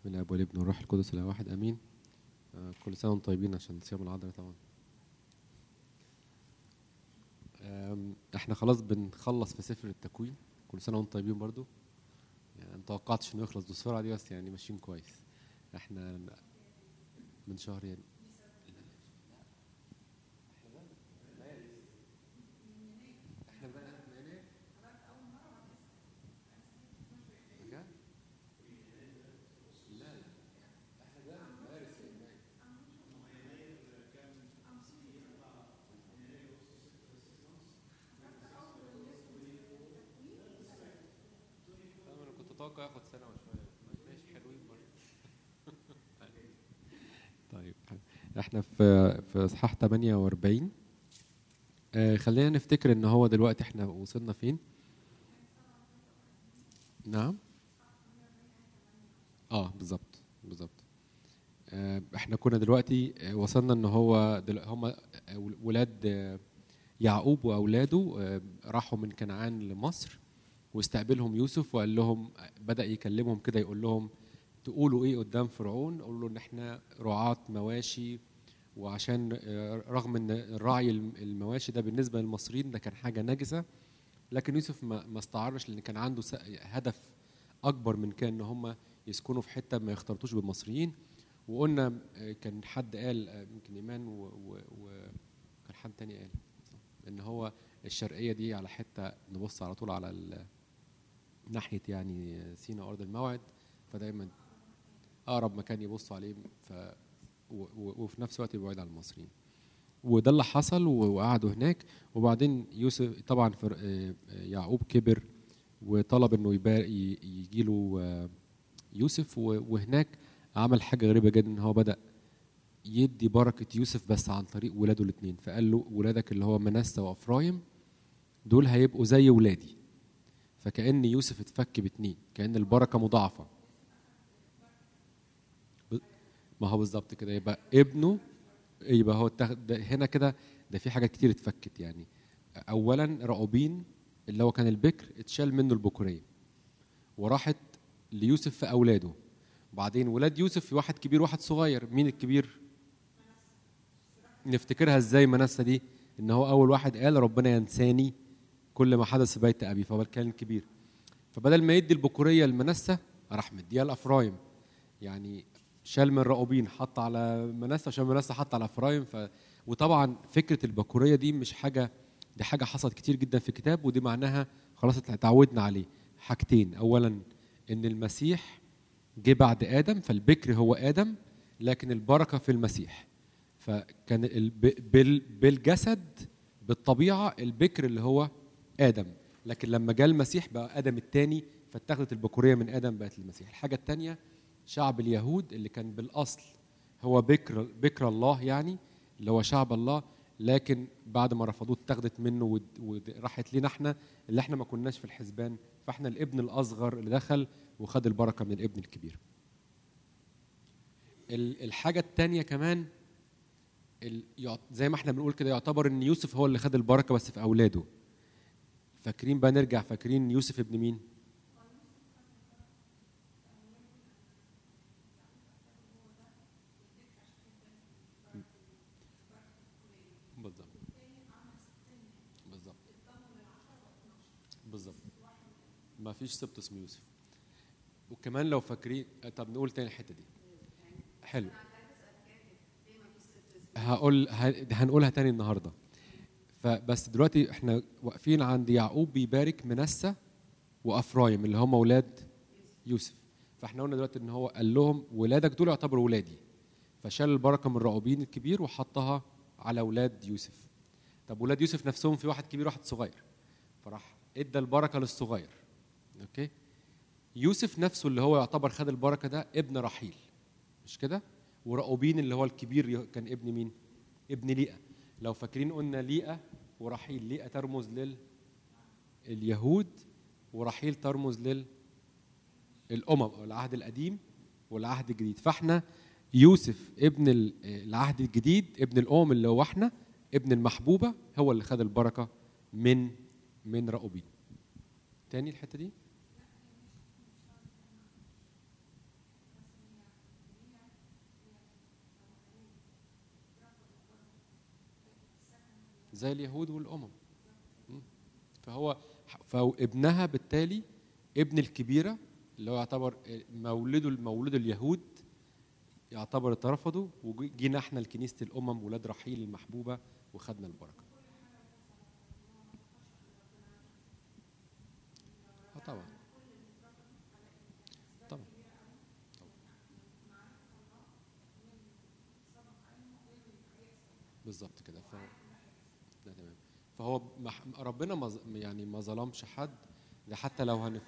من الاب والابن والروح القدس الاله واحد امين آه، كل سنه وانتم طيبين عشان صيام العذراء طبعا آم، احنا خلاص بنخلص في سفر التكوين كل سنه وانتم طيبين برضو يعني ما توقعتش انه يخلص بالسرعه دي بس يعني ماشيين كويس احنا من شهر يعني احنا بدأنا في يناير بجد؟ لا لا احنا بدأنا في مارس يا يناير طبعا انا كنت اتوقع ياخد سنه وشويه ماشي حلوين برضه طيب احنا في في اصحاح 48 آه خلينا نفتكر ان هو دلوقتي احنا وصلنا فين نعم اه بالظبط بالظبط آه احنا كنا دلوقتي آه، وصلنا ان هو دل... هم ولاد آه، يعقوب واولاده آه، راحوا من كنعان لمصر واستقبلهم يوسف وقال لهم بدا يكلمهم كده يقول لهم تقولوا ايه قدام فرعون قولوا له ان احنا رعاة مواشي وعشان آه، رغم ان الرعي الم- المواشي ده بالنسبه للمصريين ده كان حاجه نجسه لكن يوسف ما ما استعرش لان كان عنده س- هدف اكبر من كان ان هم يسكنوا في حته ما يختلطوش بالمصريين وقلنا آه، كان حد قال آه، يمكن ايمان و- و- وكان حد تاني قال ان هو الشرقيه دي على حته نبص على طول على ال- ناحيه يعني سينا ارض الموعد فدايما اقرب مكان يبصوا عليه ف و- و- وفي نفس الوقت يبقى بعيد عن المصريين وده اللي حصل و- وقعدوا هناك وبعدين يوسف طبعا فر- آه، آه، يعقوب كبر وطلب انه يجي له يوسف و- وهناك عمل حاجه غريبه جدا ان هو بدا يدي بركه يوسف بس عن طريق ولاده الاثنين فقال له ولادك اللي هو منسى وافرايم دول هيبقوا زي ولادي فكأن يوسف اتفك باتنين كأن البركة مضاعفة ب- ما هو بالظبط كده يبقى ابنه يبقى هو اتاخد ده هنا كده ده في حاجات كتير اتفكت يعني اولا رعوبين اللي هو كان البكر اتشال منه البكوريه وراحت ليوسف في اولاده وبعدين ولاد يوسف في واحد كبير واحد صغير مين الكبير نفتكرها ازاي منسى دي ان هو اول واحد قال ربنا ينساني كل ما حدث في بيت ابي فهو كان الكبير فبدل ما يدي البكوريه لمنسى راح مديها لافرايم يعني شال من رأوبين حط على منسى وشال من منسى حط على افرايم ف... وطبعا فكره البكوريه دي مش حاجه دي حاجه حصلت كتير جدا في الكتاب ودي معناها خلاص اتعودنا عليه حاجتين اولا ان المسيح جه بعد ادم فالبكر هو ادم لكن البركه في المسيح فكان ال... ب- بال... بالجسد بالطبيعه البكر اللي هو ادم لكن لما جاء المسيح بقى ادم الثاني فاتخذت البكوريه من ادم بقت المسيح الحاجه الثانيه شعب اليهود اللي كان بالاصل هو بكر بكر الله يعني اللي هو شعب الله لكن بعد ما رفضوه اتخذت منه ود- وراحت لينا احنا اللي احنا ما كناش في الحسبان فاحنا الابن الاصغر اللي دخل وخد البركه من الابن الكبير ال- الحاجه الثانيه كمان ال- يعت- زي ما احنا بنقول كده يعتبر ان يوسف هو اللي خد البركه بس في اولاده فاكرين بقى نرجع فاكرين يوسف ابن مين بالظبط بالظبط بالظبط ما فيش سبت اسمه يوسف وكمان لو فاكرين طب نقول تاني الحته دي حلو هقول ه- هنقولها تاني النهارده فبس دلوقتي احنا واقفين عند يعقوب بيبارك منسى وافرايم اللي هم اولاد يوسف فاحنا قلنا دلوقتي ان هو قال لهم ولادك دول يعتبروا ولادي فشال البركه من الرعوبين الكبير وحطها على اولاد يوسف طب ولاد يوسف نفسهم في واحد كبير واحد صغير فراح ادى البركه للصغير اوكي يوسف نفسه اللي هو يعتبر خد البركه ده ابن رحيل مش كده ورأوبين اللي هو الكبير يه- كان ابن مين ابن ليئة لو فاكرين قلنا ليئة ورحيل ليئة ترمز لل اليهود ورحيل ترمز لل الأمم العهد القديم والعهد الجديد فاحنا يوسف ابن ال- العهد الجديد ابن الأمم اللي هو احنا ابن المحبوبة هو اللي خد البركة من من رأوبين تاني الحتة دي زي اليهود والامم م? فهو فابنها بالتالي ابن الكبيره اللي هو يعتبر مولده المولود اليهود يعتبر اترفضوا وجينا احنا لكنيسه الامم ولاد رحيل المحبوبه وخدنا البركه اه طبعا طبعا بالظبط كده ف... ده تمام فهو مح... ربنا ما ظ- يعني ما ظلمش حد ده حتى لو هنف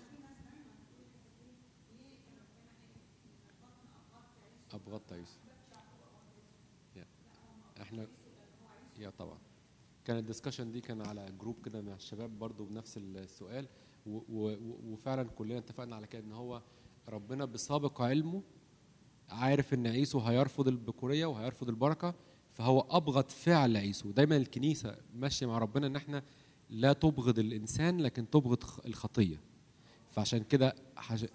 ابغضت يوسف يا. احنا يا طبعا كان الدسكشن دي كان على جروب كده مع الشباب برضو بنفس السؤال و و و- وفعلا كلنا اتفقنا على كده ان هو ربنا بسابق علمه عارف ان عيسو هيرفض البكوريه وهيرفض البركه فهو ابغض فعل عيسو دايما الكنيسه ماشيه مع ربنا ان احنا لا تبغض الانسان لكن تبغض خ- الخطيه فعشان كده حاجة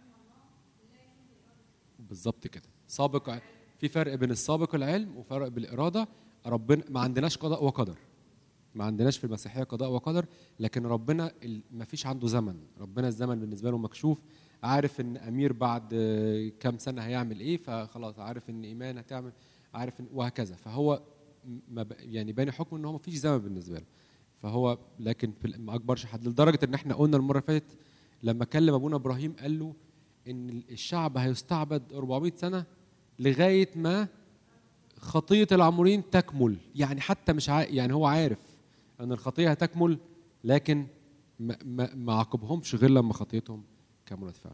بالظبط كده سابق ع- في فرق بين السابق العلم وفرق بالاراده ربنا ما عندناش قضاء وقدر ما عندناش في المسيحيه قضاء وقدر لكن ربنا ال- ما فيش عنده زمن ربنا الزمن بالنسبه له مكشوف عارف ان امير بعد آه، كام سنه هيعمل ايه فخلاص عارف ان ايمان هتعمل عارف إن وهكذا فهو م- ما ب- يعني باني حكم ان هو ما فيش زمن بالنسبه له فهو لكن في ال- ما اكبرش حد لدرجه ان احنا قلنا المره اللي فاتت لما كلم ابونا ابراهيم قال له ان الشعب هيستعبد 400 سنه لغايه ما خطيه العمورين تكمل يعني حتى مش عا... يعني هو عارف ان الخطيه هتكمل لكن ما, ما, ما عاقبهمش غير لما خطيتهم كملت فعلا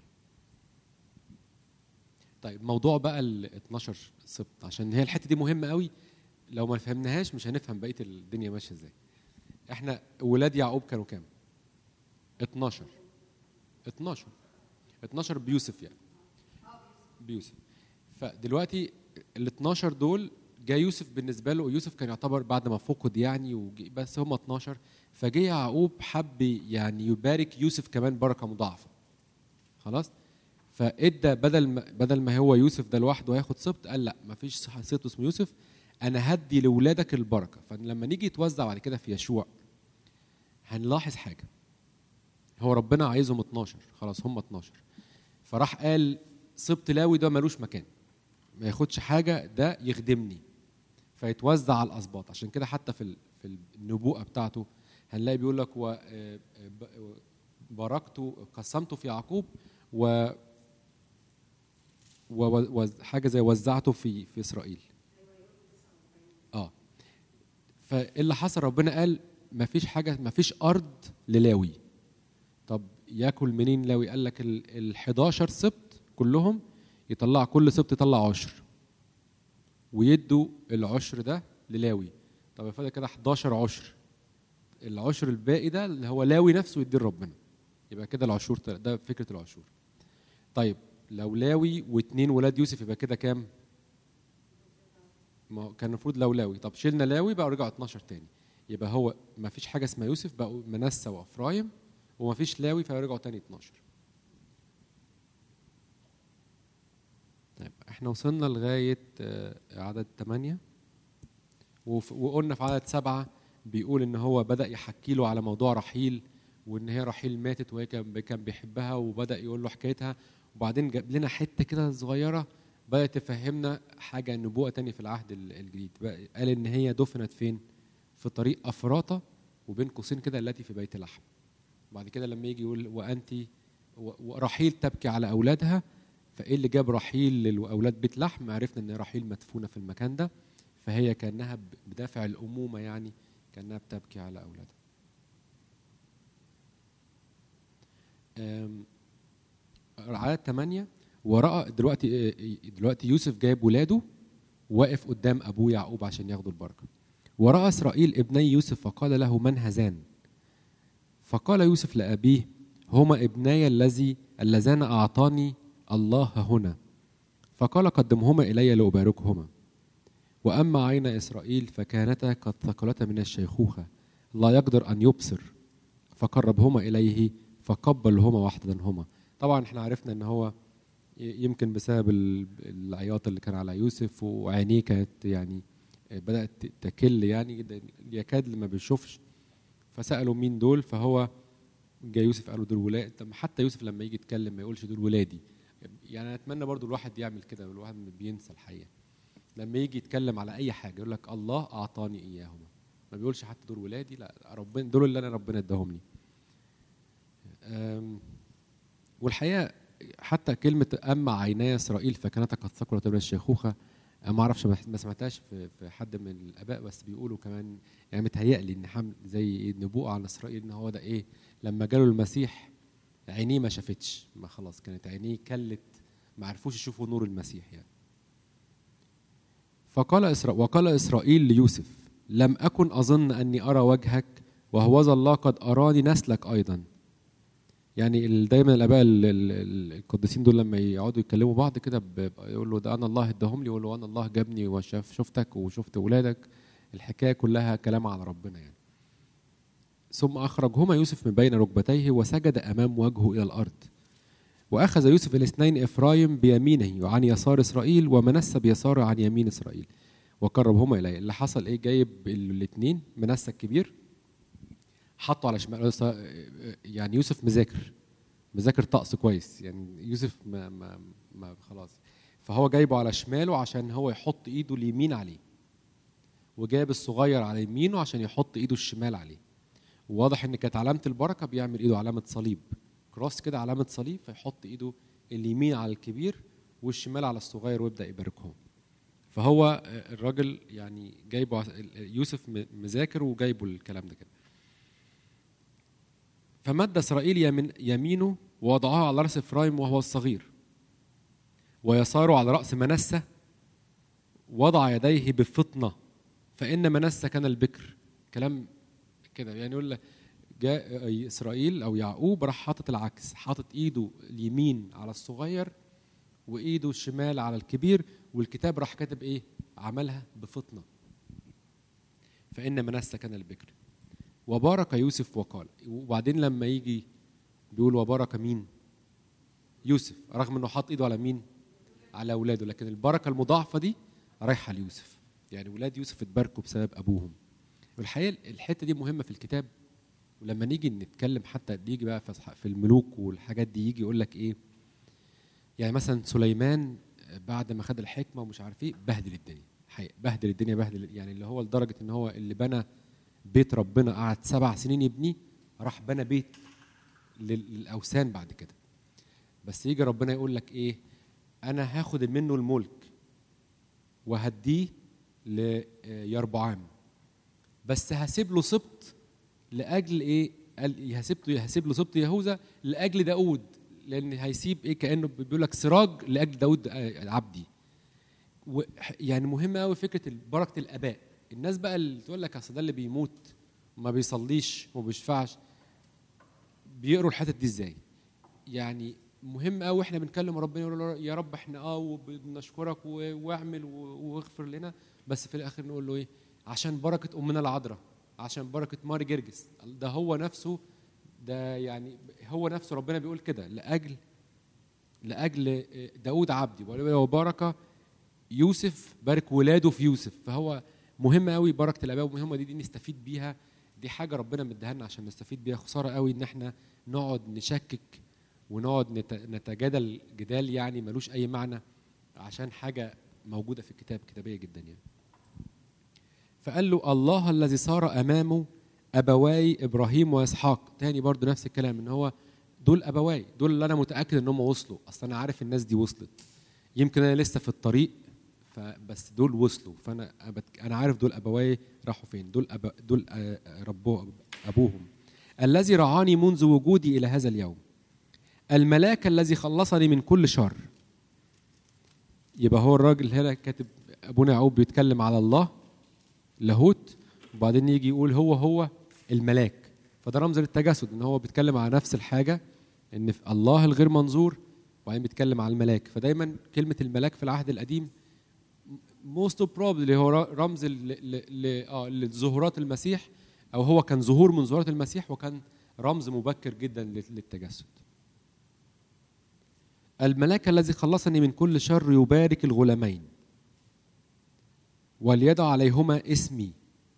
طيب موضوع بقى ال 12 سبط عشان هي الحته دي مهمه قوي لو ما فهمناهاش مش هنفهم بقيه الدنيا ماشيه ازاي احنا ولاد يعقوب كانوا كام 12 12 12 بيوسف يعني بيوسف فدلوقتي ال 12 دول جاء يوسف بالنسبه له يوسف كان يعتبر بعد ما فقد يعني وجي بس هم 12 فجه يعقوب حب يعني يبارك يوسف كمان بركه مضاعفه خلاص فادى بدل ما بدل ما هو يوسف ده لوحده هياخد سبط قال لا ما فيش سبط اسمه يوسف انا هدي لاولادك البركه فلما نيجي يتوزع بعد كده في يشوع هنلاحظ حاجه هو ربنا عايزهم 12 خلاص هم 12 فراح قال سبط لاوي ده ملوش مكان ما ياخدش حاجه ده يخدمني فيتوزع على الاسباط عشان كده حتى في ال- في النبوءه بتاعته هنلاقي بيقول لك و آه، ب- باركته قسمته في يعقوب و و- وحاجه زي وزعته في في اسرائيل اه فايه اللي حصل ربنا قال ما فيش حاجه ما فيش ارض للاوي طب ياكل منين لاوي قال لك ال 11 سبط كلهم يطلع كل سبط يطلع عشر ويدوا العشر ده للاوي طب يفضل كده 11 عشر العشر الباقي ده اللي هو لاوي نفسه يديه لربنا يبقى كده العشور تل- ده فكره العشور طيب لو لاوي واثنين ولاد يوسف يبقى كده كام ما هو كان المفروض لو لاوي طب شلنا لاوي بقى رجعوا 12 تاني يبقى هو ما فيش حاجه اسمها يوسف بقوا منسى وافرايم وما فيش لاوي فرجعوا تاني 12 طيب احنا وصلنا لغايه آه، عدد 8 وف- وقلنا في عدد سبعة بيقول ان هو بدا يحكي له على موضوع رحيل وان هي رحيل ماتت وهي كان كان بيحبها وبدا يقول له حكايتها وبعدين جاب لنا حته كده صغيره بدات تفهمنا حاجه نبوءه تانية في العهد ال- الجديد بقى- قال ان هي دفنت فين في طريق افراطه وبين قوسين كده التي في بيت لحم بعد كده لما يجي يقول وانت و- ورحيل تبكي على اولادها فايه اللي جاب رحيل لاولاد بيت لحم عرفنا ان رحيل مدفونه في المكان ده فهي كانها ب- بدافع الامومه يعني كانها بتبكي على اولادها أم، عدد 8 وراى دلوقتي دلوقتي يوسف جايب ولاده واقف قدام ابوه يعقوب عشان ياخدوا البركه وراى اسرائيل ابني يوسف فقال له من هذان فقال يوسف لابيه هما ابناي الذي اللذان اعطاني الله هنا فقال قدمهما الي لاباركهما واما عين اسرائيل فكانتا قد ثقلتا من الشيخوخه لا يقدر ان يبصر فقربهما اليه فقبلهما واحدا هما طبعا احنا عرفنا ان هو ي- يمكن بسبب ال- العياط اللي كان على يوسف وعينيه كانت يعني آه، بدات تكل يعني جدا يكاد ما بيشوفش فسالوا مين دول فهو جاء يوسف قالوا دول ولاد طب حتى يوسف لما يجي يتكلم ما يقولش دول ولادي يعني اتمنى برضو الواحد يعمل كده الواحد بينسى الحقيقه لما يجي يتكلم على اي حاجه يقول لك الله اعطاني اياهما ما بيقولش حتى دول ولادي لا ربنا دول اللي انا ربنا اداهم لي أم، والحقيقه حتى كلمه اما عيناي اسرائيل فكانت قد ثقلت من الشيخوخه أنا ما اعرفش ما ما سمعتهاش في في حد من الاباء بس بيقولوا كمان يعني متهيألي ان حمل زي إيه نبوءه عن اسرائيل ان هو ده ايه لما جاله المسيح عينيه ما شافتش ما خلاص كانت عينيه كلت ما عرفوش يشوفوا نور المسيح يعني فقال إسرائيل وقال إسرائيل ليوسف لم أكن أظن أني أرى وجهك وهوذا الله قد أراني نسلك أيضا يعني ال- دايما الآباء ال- ال- ال- القديسين دول لما يقعدوا يكلموا بعض كده ب- يقول له ده أنا الله اداهم لي يقول له أنا الله جابني وشاف شفتك وشفت ولادك الحكاية كلها كلام على ربنا يعني ثم أخرجهما يوسف من بين ركبتيه وسجد أمام وجهه إلى الأرض وأخذ يوسف الاثنين إفرايم بيمينه عن يسار إسرائيل ومنسى بيساره عن يمين إسرائيل وقربهما إليه اللي حصل إيه جايب الاثنين منسى الكبير حطه على شمال يعني يوسف مذاكر مذاكر طقس كويس يعني يوسف ما, ما, ما خلاص فهو جايبه على شماله عشان هو يحط ايده اليمين عليه وجايب الصغير على يمينه عشان يحط ايده الشمال عليه وواضح ان كانت علامه البركه بيعمل ايده علامه صليب كروس كده علامه صليب فيحط ايده اليمين على الكبير والشمال على الصغير ويبدا يباركهم فهو الراجل يعني جايبه يوسف مذاكر وجايبه الكلام ده كده فمد اسرائيل يمين يمينه ووضعها على راس افرايم وهو الصغير ويساره على راس منسى وضع يديه بفطنه فان منسى كان البكر كلام كده يعني يقول لك جاء اسرائيل او يعقوب راح حاطط العكس حاطط ايده اليمين على الصغير وايده الشمال على الكبير والكتاب راح كاتب ايه عملها بفطنه فان منسى كان البكر وبارك يوسف وقال وبعدين لما يجي بيقول وبارك مين يوسف رغم انه حاط ايده على مين على اولاده لكن البركه المضاعفه دي رايحه ليوسف يعني ولاد يوسف اتباركوا بسبب ابوهم والحقيقه الحته دي مهمه في الكتاب ولما نيجي نتكلم حتى يجي بقى في الملوك والحاجات دي يجي يقول لك ايه يعني مثلا سليمان بعد ما خد الحكمه ومش عارف ايه بهدل الدنيا حقيقة بهدل الدنيا بهدل يعني اللي هو لدرجه ان هو اللي بنى بيت ربنا قعد سبع سنين يبنيه راح بنى بيت للاوثان بعد كده بس يجي ربنا يقول لك ايه انا هاخد منه الملك وهديه ليربعام بس هسيب له سبط لاجل ايه قال هسيب له هسيب له سبط يهوذا لاجل داود لان هيسيب ايه كانه بيقول لك سراج لاجل داود عبدي يعني مهمه قوي فكره بركه الاباء الناس بقى اللي تقول لك اصل ده اللي بيموت وما بيصليش وما بيشفعش بيقروا الحتت دي ازاي يعني مهم قوي احنا بنكلم ربنا نقول له يا رب احنا اه وبنشكرك واعمل واغفر لنا بس في الاخر نقول له ايه عشان بركه امنا العذراء عشان بركه ماري جرجس ده هو نفسه ده يعني هو نفسه ربنا بيقول كده لاجل لاجل داود عبدي وبارك يوسف بارك ولاده في يوسف فهو مهم قوي بركه الاباء ومهمه دي, دي نستفيد بيها دي حاجه ربنا مديها لنا عشان نستفيد بيها خساره قوي ان احنا نقعد نشكك ونقعد نتجادل جدال يعني ملوش اي معنى عشان حاجه موجوده في الكتاب كتابيه جدا يعني فقال له الله الذي صار امامه ابواي ابراهيم واسحاق تاني برضو نفس الكلام ان هو دول ابواي دول اللي انا متاكد ان هم وصلوا اصل انا عارف الناس دي وصلت يمكن انا لسه في الطريق فبس دول وصلوا فانا انا عارف دول ابواي راحوا فين دول أبا دول ربو ابوهم الذي رعاني منذ وجودي الى هذا اليوم الملاك الذي خلصني من كل شر يبقى هو الراجل هنا كاتب ابونا يعقوب بيتكلم على الله لاهوت وبعدين يجي يقول هو هو الملاك فده رمز للتجسد ان هو بيتكلم على نفس الحاجه ان في الله الغير منظور وبعدين بيتكلم على الملاك فدايما كلمه الملاك في العهد القديم موست بروبلي هو رمز لظهورات المسيح او هو كان ظهور من ظهورات المسيح وكان رمز مبكر جدا للتجسد الملاك الذي خلصني من كل شر يبارك الغلامين وليدع عليهما اسمي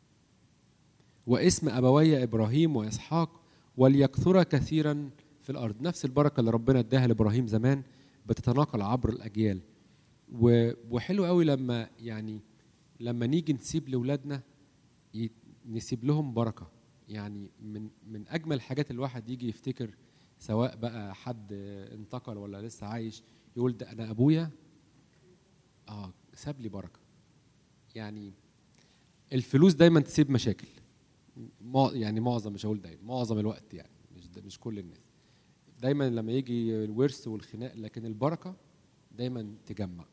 واسم أبوي إبراهيم وإسحاق وليكثر كثيرا في الأرض نفس البركة اللي ربنا اداها لإبراهيم زمان بتتناقل عبر الأجيال و- وحلو قوي لما يعني لما نيجي نسيب لأولادنا ي- نسيب لهم بركة يعني من من أجمل الحاجات الواحد يجي يفتكر سواء بقى حد انتقل ولا لسه عايش يقول ده أنا أبويا اه ساب لي بركة يعني الفلوس دايما تسيب مشاكل مع- يعني معظم مش هقول دايما معظم الوقت يعني مش ده مش كل الناس دايما لما يجي الورث والخناق لكن البركه دايما تجمع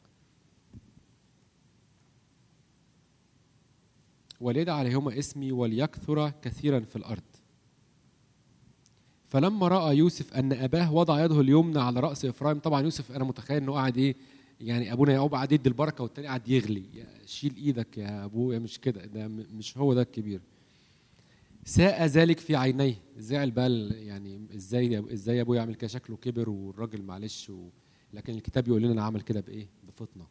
وليدع عليهما اسمي وليكثر كثيرا في الارض فلما راى يوسف ان اباه وضع يده اليمنى على راس افرايم طبعا يوسف انا متخيل انه قاعد ايه يعني ابونا يعقوب قاعد يدي البركه والتاني قاعد يغلي يا شيل ايدك يا ابويا مش كده ده م- مش هو ده الكبير ساء ذلك في عينيه زعل بقى ال- يعني ازاي ازاي ابويا يعمل كده شكله كبر والراجل معلش و... لكن الكتاب يقول لنا عمل كده بايه بفطنه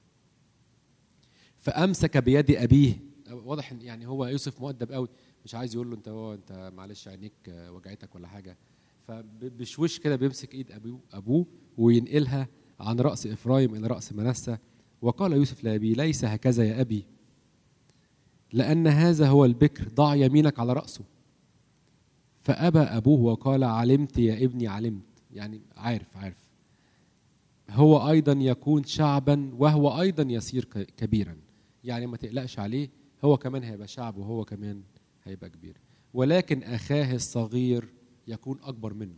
فامسك بيد ابيه واضح ان يعني هو يوسف مؤدب قوي مش عايز يقول له انت هو انت معلش عينيك آه، وجعتك ولا حاجه فبشوش كده بيمسك ايد ابوه ابوه وينقلها عن راس افرايم الى راس منسى وقال يوسف لابي ليس هكذا يا ابي لأن هذا هو البكر ضع يمينك على رأسه فأبى أبوه وقال علمت يا ابني علمت يعني عارف عارف هو أيضا يكون شعبا وهو أيضا يصير ك- كبيرا يعني ما تقلقش عليه هو كمان هيبقى شعب وهو كمان هيبقى كبير ولكن أخاه الصغير يكون أكبر منه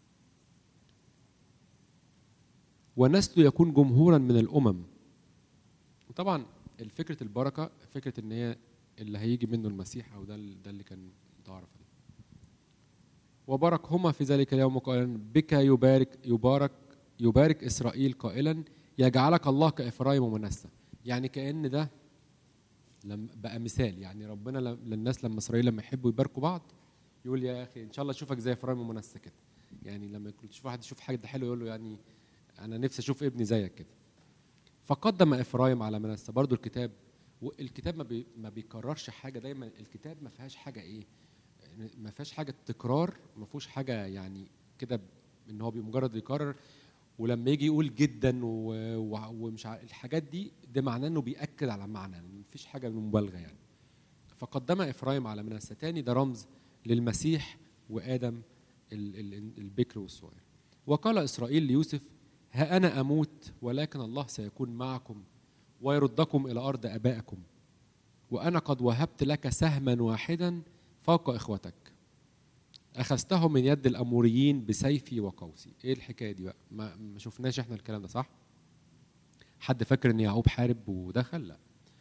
ونسله يكون جمهورا من الأمم وطبعا الفكرة البركة فكرة إن هي اللي هيجي منه المسيح أو ده ال- ده اللي كان متعارف عليه. وباركهما في ذلك اليوم قائلا بك يبارك يبارك يبارك إسرائيل قائلا يجعلك الله كإفرايم ومنسى يعني كأن ده لم بقى مثال يعني ربنا لم- للناس لما إسرائيل لما يحبوا يباركوا بعض يقول يا أخي إن شاء الله أشوفك زي إفرايم ومنسى كده يعني لما يكون- تشوف واحد يشوف حاجة حلوة يقول له يعني أنا نفسي أشوف ابني زيك كده فقدم افرايم على منسى برضو الكتاب والكتاب ما, بي ما بيكررش حاجه دايما الكتاب ما فيهاش حاجه ايه ما فيهاش حاجه تكرار ما فيهوش حاجه يعني كده ب- ان هو مجرد يكرر ولما يجي يقول جدا و- و- ومش ع- الحاجات دي ده معناه انه بياكد على معنى ما فيش حاجه من مبالغه يعني فقدم افرايم على منسى تاني ده رمز للمسيح وادم ال- ال- البكر والصغير وقال اسرائيل ليوسف ها انا اموت ولكن الله سيكون معكم ويردكم الى ارض ابائكم وانا قد وهبت لك سهما واحدا فوق اخوتك اخذته من يد الاموريين بسيفي وقوسي ايه الحكايه دي بقى ما, ما شفناش احنا الكلام ده صح حد فاكر ان يعقوب حارب ودخل لا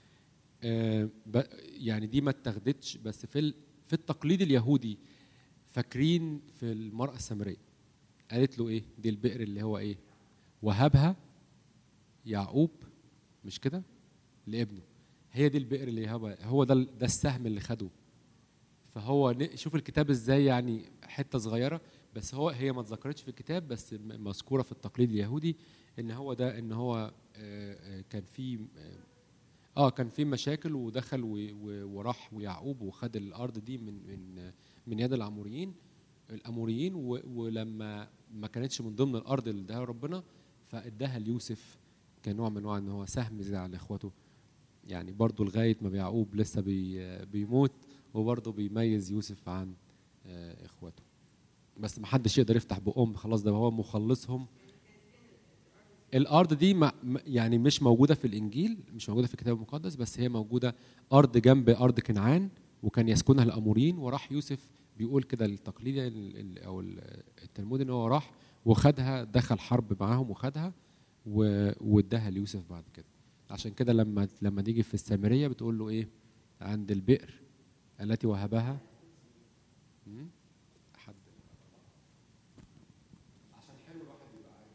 آه ب- يعني دي ما اتخذتش بس في ال- في التقليد اليهودي فاكرين في المراه السامريه قالت له ايه دي البئر اللي هو ايه وهبها يعقوب مش كده لابنه هي دي البئر اللي هو هو ده ال- ده السهم اللي خده فهو ن- شوف الكتاب ازاي يعني حته صغيره بس هو هي ما اتذكرتش في الكتاب بس م- مذكوره في التقليد اليهودي ان هو ده ان هو آه، آه، كان في آه، اه كان في مشاكل ودخل و- و- وراح ويعقوب وخد الارض دي من من من يد الاموريين الاموريين و- ولما ما كانتش من ضمن الارض اللي اداها ربنا فاداها ليوسف كنوع من انواع ان هو سهم زي على اخواته يعني برضه لغايه ما يعقوب لسه بي بيموت وبرضه بيميز يوسف عن آه، اخواته بس ما حدش يقدر يفتح بقهم خلاص ده هو مخلصهم الارض دي ما ما- يعني مش موجوده في الانجيل مش موجوده في الكتاب المقدس بس هي موجوده ارض جنب ارض كنعان وكان يسكنها الاموريين وراح يوسف بيقول كده التقليد ال- ال- او ال- التلمود ان هو راح وخدها دخل حرب معاهم وخدها و- واداها ليوسف بعد كده عشان كده لما لما نيجي في السامريه بتقول له ايه عند البئر التي وهبها مم؟ حد عشان حلو الواحد يبقى عارف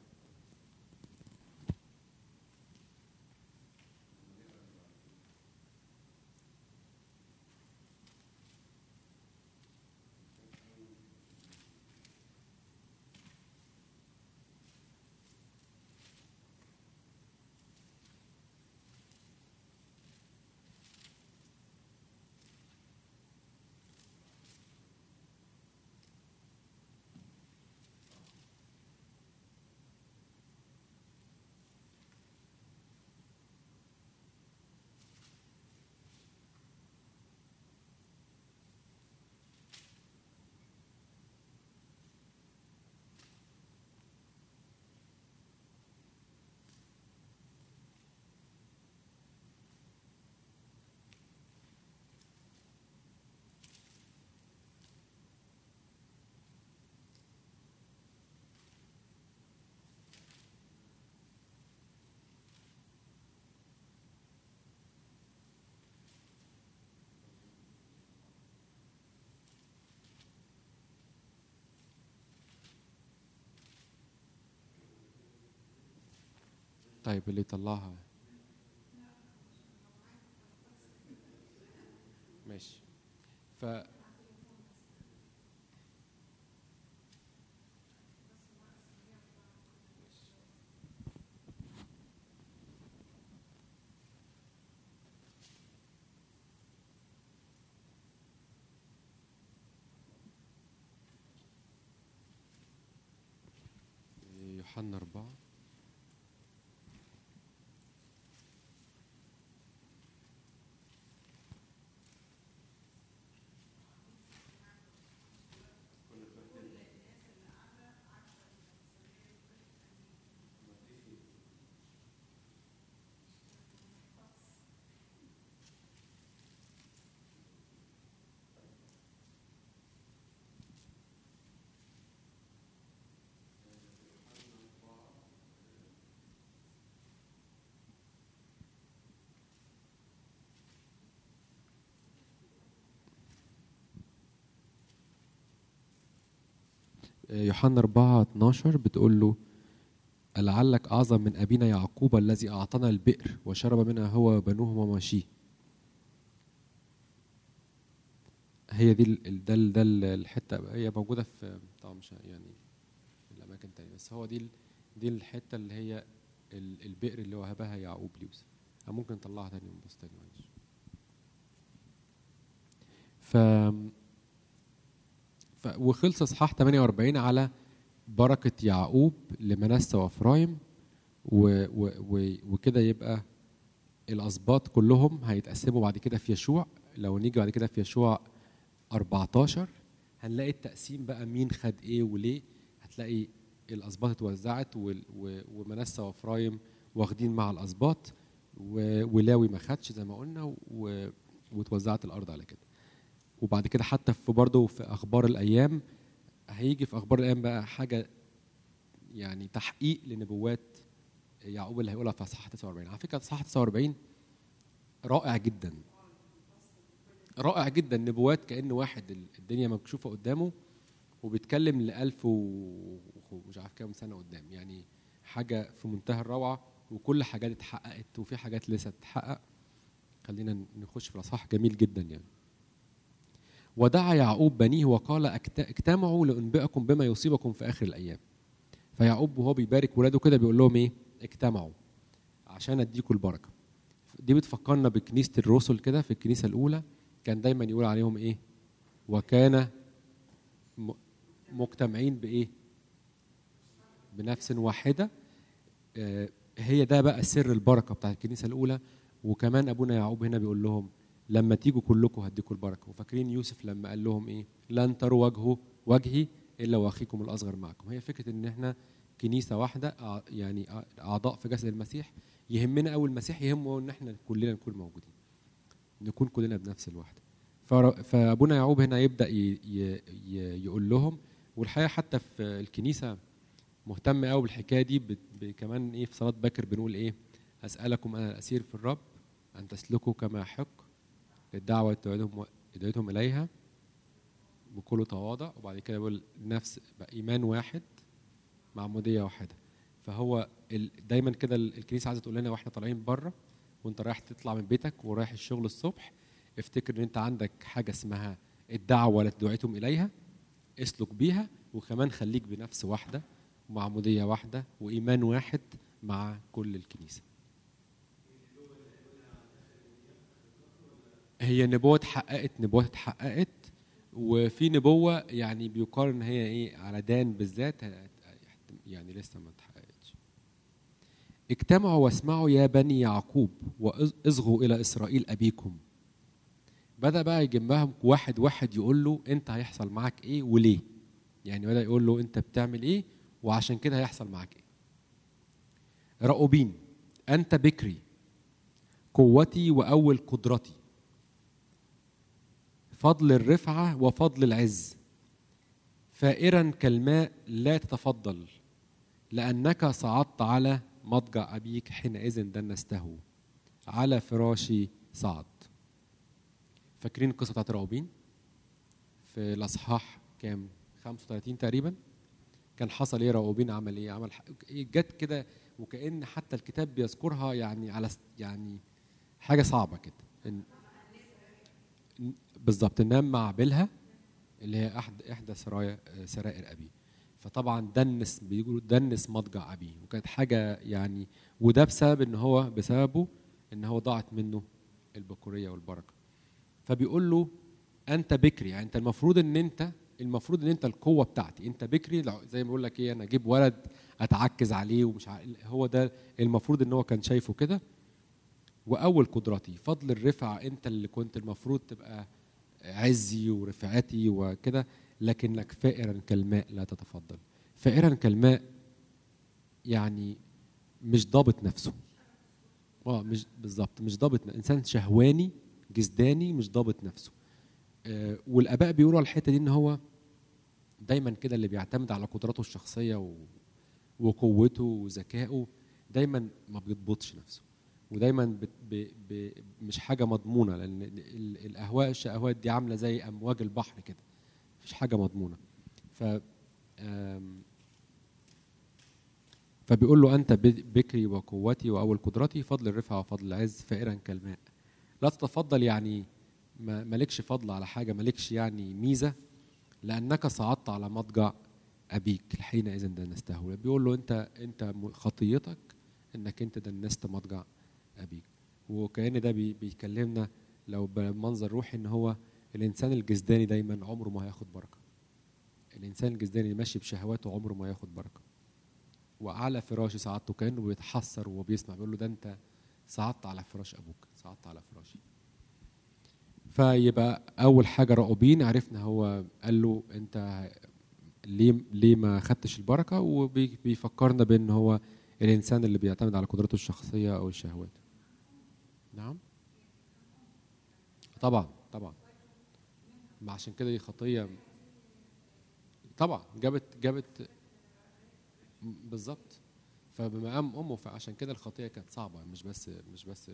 طيب اللي يطلعها ماشي ف يوحنا أربعة يوحنا 4 12 بتقول له لعلك أعظم من أبينا يعقوب الذي أعطانا البئر وشرب منها هو وبنوه ومواشيه هي دي ال- ده ال- ده ال- الحته هي موجوده في طبعا مش يعني في الاماكن تانية بس هو دي ال- دي الحته اللي هي ال- البئر اللي وهبها يعقوب ليوسف أو ممكن نطلعها تاني ونبص تاني معلش ف ف وخلص اصحاح 48 على بركه يعقوب لمنسى وافرايم و... و... و... وكده يبقى الاسباط كلهم هيتقسموا بعد كده في يشوع لو نيجي بعد كده في يشوع 14 هنلاقي التقسيم بقى مين خد ايه وليه هتلاقي الاسباط اتوزعت وال- و- ومنسى وافرايم واخدين مع الاسباط و- ولاوي ما خدش زي ما قلنا و- واتوزعت الارض على كده وبعد كده حتى في برضه في اخبار الايام هيجي في اخبار الايام بقى حاجه يعني تحقيق لنبوات يعقوب اللي هيقولها في اصحاح 49 على فكره اصحاح 49 رائع جدا رائع جدا نبوات كأن واحد ال- الدنيا مكشوفة قدامه وبيتكلم لألف و- ومش عارف كام سنة قدام يعني حاجة في منتهى الروعة وكل حاجات اتحققت وفي حاجات لسه تتحقق خلينا نخش في الأصحاح جميل جدا يعني ودعا يعقوب بنيه وقال "اجت- اجتمعوا لأنبئكم بما يصيبكم في آخر الأيام فيعقوب وهو بيبارك ولاده كده بيقول لهم ايه اجتمعوا عشان اديكم البركه دي بتفكرنا بكنيسه الرسل كده في الكنيسه الاولى كان دايما يقول عليهم ايه وكان م- مجتمعين بايه بنفس واحده آه، هي ده بقى سر البركه بتاع الكنيسه الاولى وكمان ابونا يعقوب هنا بيقول لهم لما تيجوا كلكم هديكم البركه وفاكرين يوسف لما قال لهم ايه لن تروا وجهه وجهي الا واخيكم الاصغر معكم هي فكره ان احنا كنيسه واحده أع- يعني أع- اعضاء في جسد المسيح يهمنا قوي المسيح يهمه ان احنا كلنا نكون موجودين نكون كلنا بنفس الوحده فر- فابونا يعقوب هنا يبدا ي- ي- ي- يقول لهم والحقيقه حتى في الكنيسه مهتم قوي بالحكايه دي ب- ب- كمان ايه في صلاه باكر بنقول ايه اسالكم انا الاسير في الرب ان تسلكوا كما يحق للدعوه تدعوهم تدعوتهم اليها بكل تواضع وبعد كده يقول نفس بقى ايمان واحد معموديه واحده فهو ال- دايما كده ال- الكنيسه عايزه تقول لنا واحنا طالعين بره وانت رايح تطلع من بيتك ورايح الشغل الصبح افتكر ان انت عندك حاجه اسمها الدعوه التي دعيتم اليها اسلك بيها وكمان خليك بنفس واحده ومعموديه واحده وايمان واحد مع كل الكنيسه هي نبوة اتحققت نبوة اتحققت وفي نبوة يعني بيقال ان هي ايه على دان بالذات ه- يعني لسه ما اتحققتش اجتمعوا واسمعوا يا بني يعقوب واصغوا الى اسرائيل ابيكم بدا بقى يجمعهم واحد واحد يقول له انت هيحصل معاك ايه وليه يعني بدا يقول له انت بتعمل ايه وعشان كده هيحصل معاك ايه رأوبين انت بكري قوتي واول قدرتي فضل الرفعه وفضل العز فائرا كالماء لا تتفضل لأنك صعدت على مضجع أبيك حينئذ دنسته على فراشي صعد فاكرين القصة بتاعت راؤوبين في الأصحاح كام 35 تقريبا كان حصل ايه راؤوبين عمل ايه عمل ح- جت كده وكأن حتى الكتاب بيذكرها يعني على س- يعني حاجة صعبة كده إن بالظبط نام مع بلها اللي هي احد احدى سرايا سرائر ابيه فطبعا دنس بيقولوا دنس مضجع ابيه وكانت حاجه يعني وده بسبب ان هو بسببه ان هو ضاعت منه البكوريه والبركه فبيقول له انت بكري يعني انت المفروض ان انت المفروض ان انت القوه بتاعتي انت بكري لو- زي ما بقول لك ايه انا اجيب ولد اتعكز عليه ومش ع... هو ده المفروض ان هو كان شايفه كده واول قدرتي فضل الرفعه انت اللي كنت المفروض تبقى عزي ورفعتي وكده لكنك فائرا كالماء لا تتفضل فائرا كالماء يعني مش ضابط نفسه اه مش بالظبط مش ضابط ن- انسان شهواني جسداني مش ضابط نفسه آه والاباء بيقولوا على الحته دي ان هو دايما كده اللي بيعتمد على قدراته الشخصيه و... وقوته وذكائه دايما ما بيضبطش نفسه ودايما بت ب ب مش حاجه مضمونه لان ال- ال- الاهواء الشهوات دي عامله زي امواج البحر كده مفيش حاجه مضمونه ف آم، فبيقول له انت ب- بكري وقوتي واول قدرتي فضل الرفعه وفضل العز فائرا كالماء لا تتفضل يعني ما مالكش فضل على حاجه مالكش يعني ميزه لانك صعدت على مضجع ابيك حينئذ دنسته بيقول له انت انت م- خطيتك انك انت دنست مضجع ابيك وكأن ده بي بيكلمنا لو بمنظر روحي ان هو الانسان الجسداني دايما عمره ما هياخد بركه الانسان الجسداني اللي ماشي بشهواته عمره ما ياخد بركه وعلى فراشي صعدته كانه بيتحسر وهو بيسمع بيقول له ده انت صعدت على فراش ابوك صعدت على فراشي فيبقى اول حاجه راؤوبين عرفنا هو قال له انت ليه ليه ما خدتش البركه وبيفكرنا بان هو الانسان اللي بيعتمد على قدرته الشخصيه او الشهوات نعم طبعا طبعا ما عشان كده دي خطيه طبعا جابت جابت بالظبط فبمقام امه فعشان كده الخطيه كانت صعبه مش بس مش بس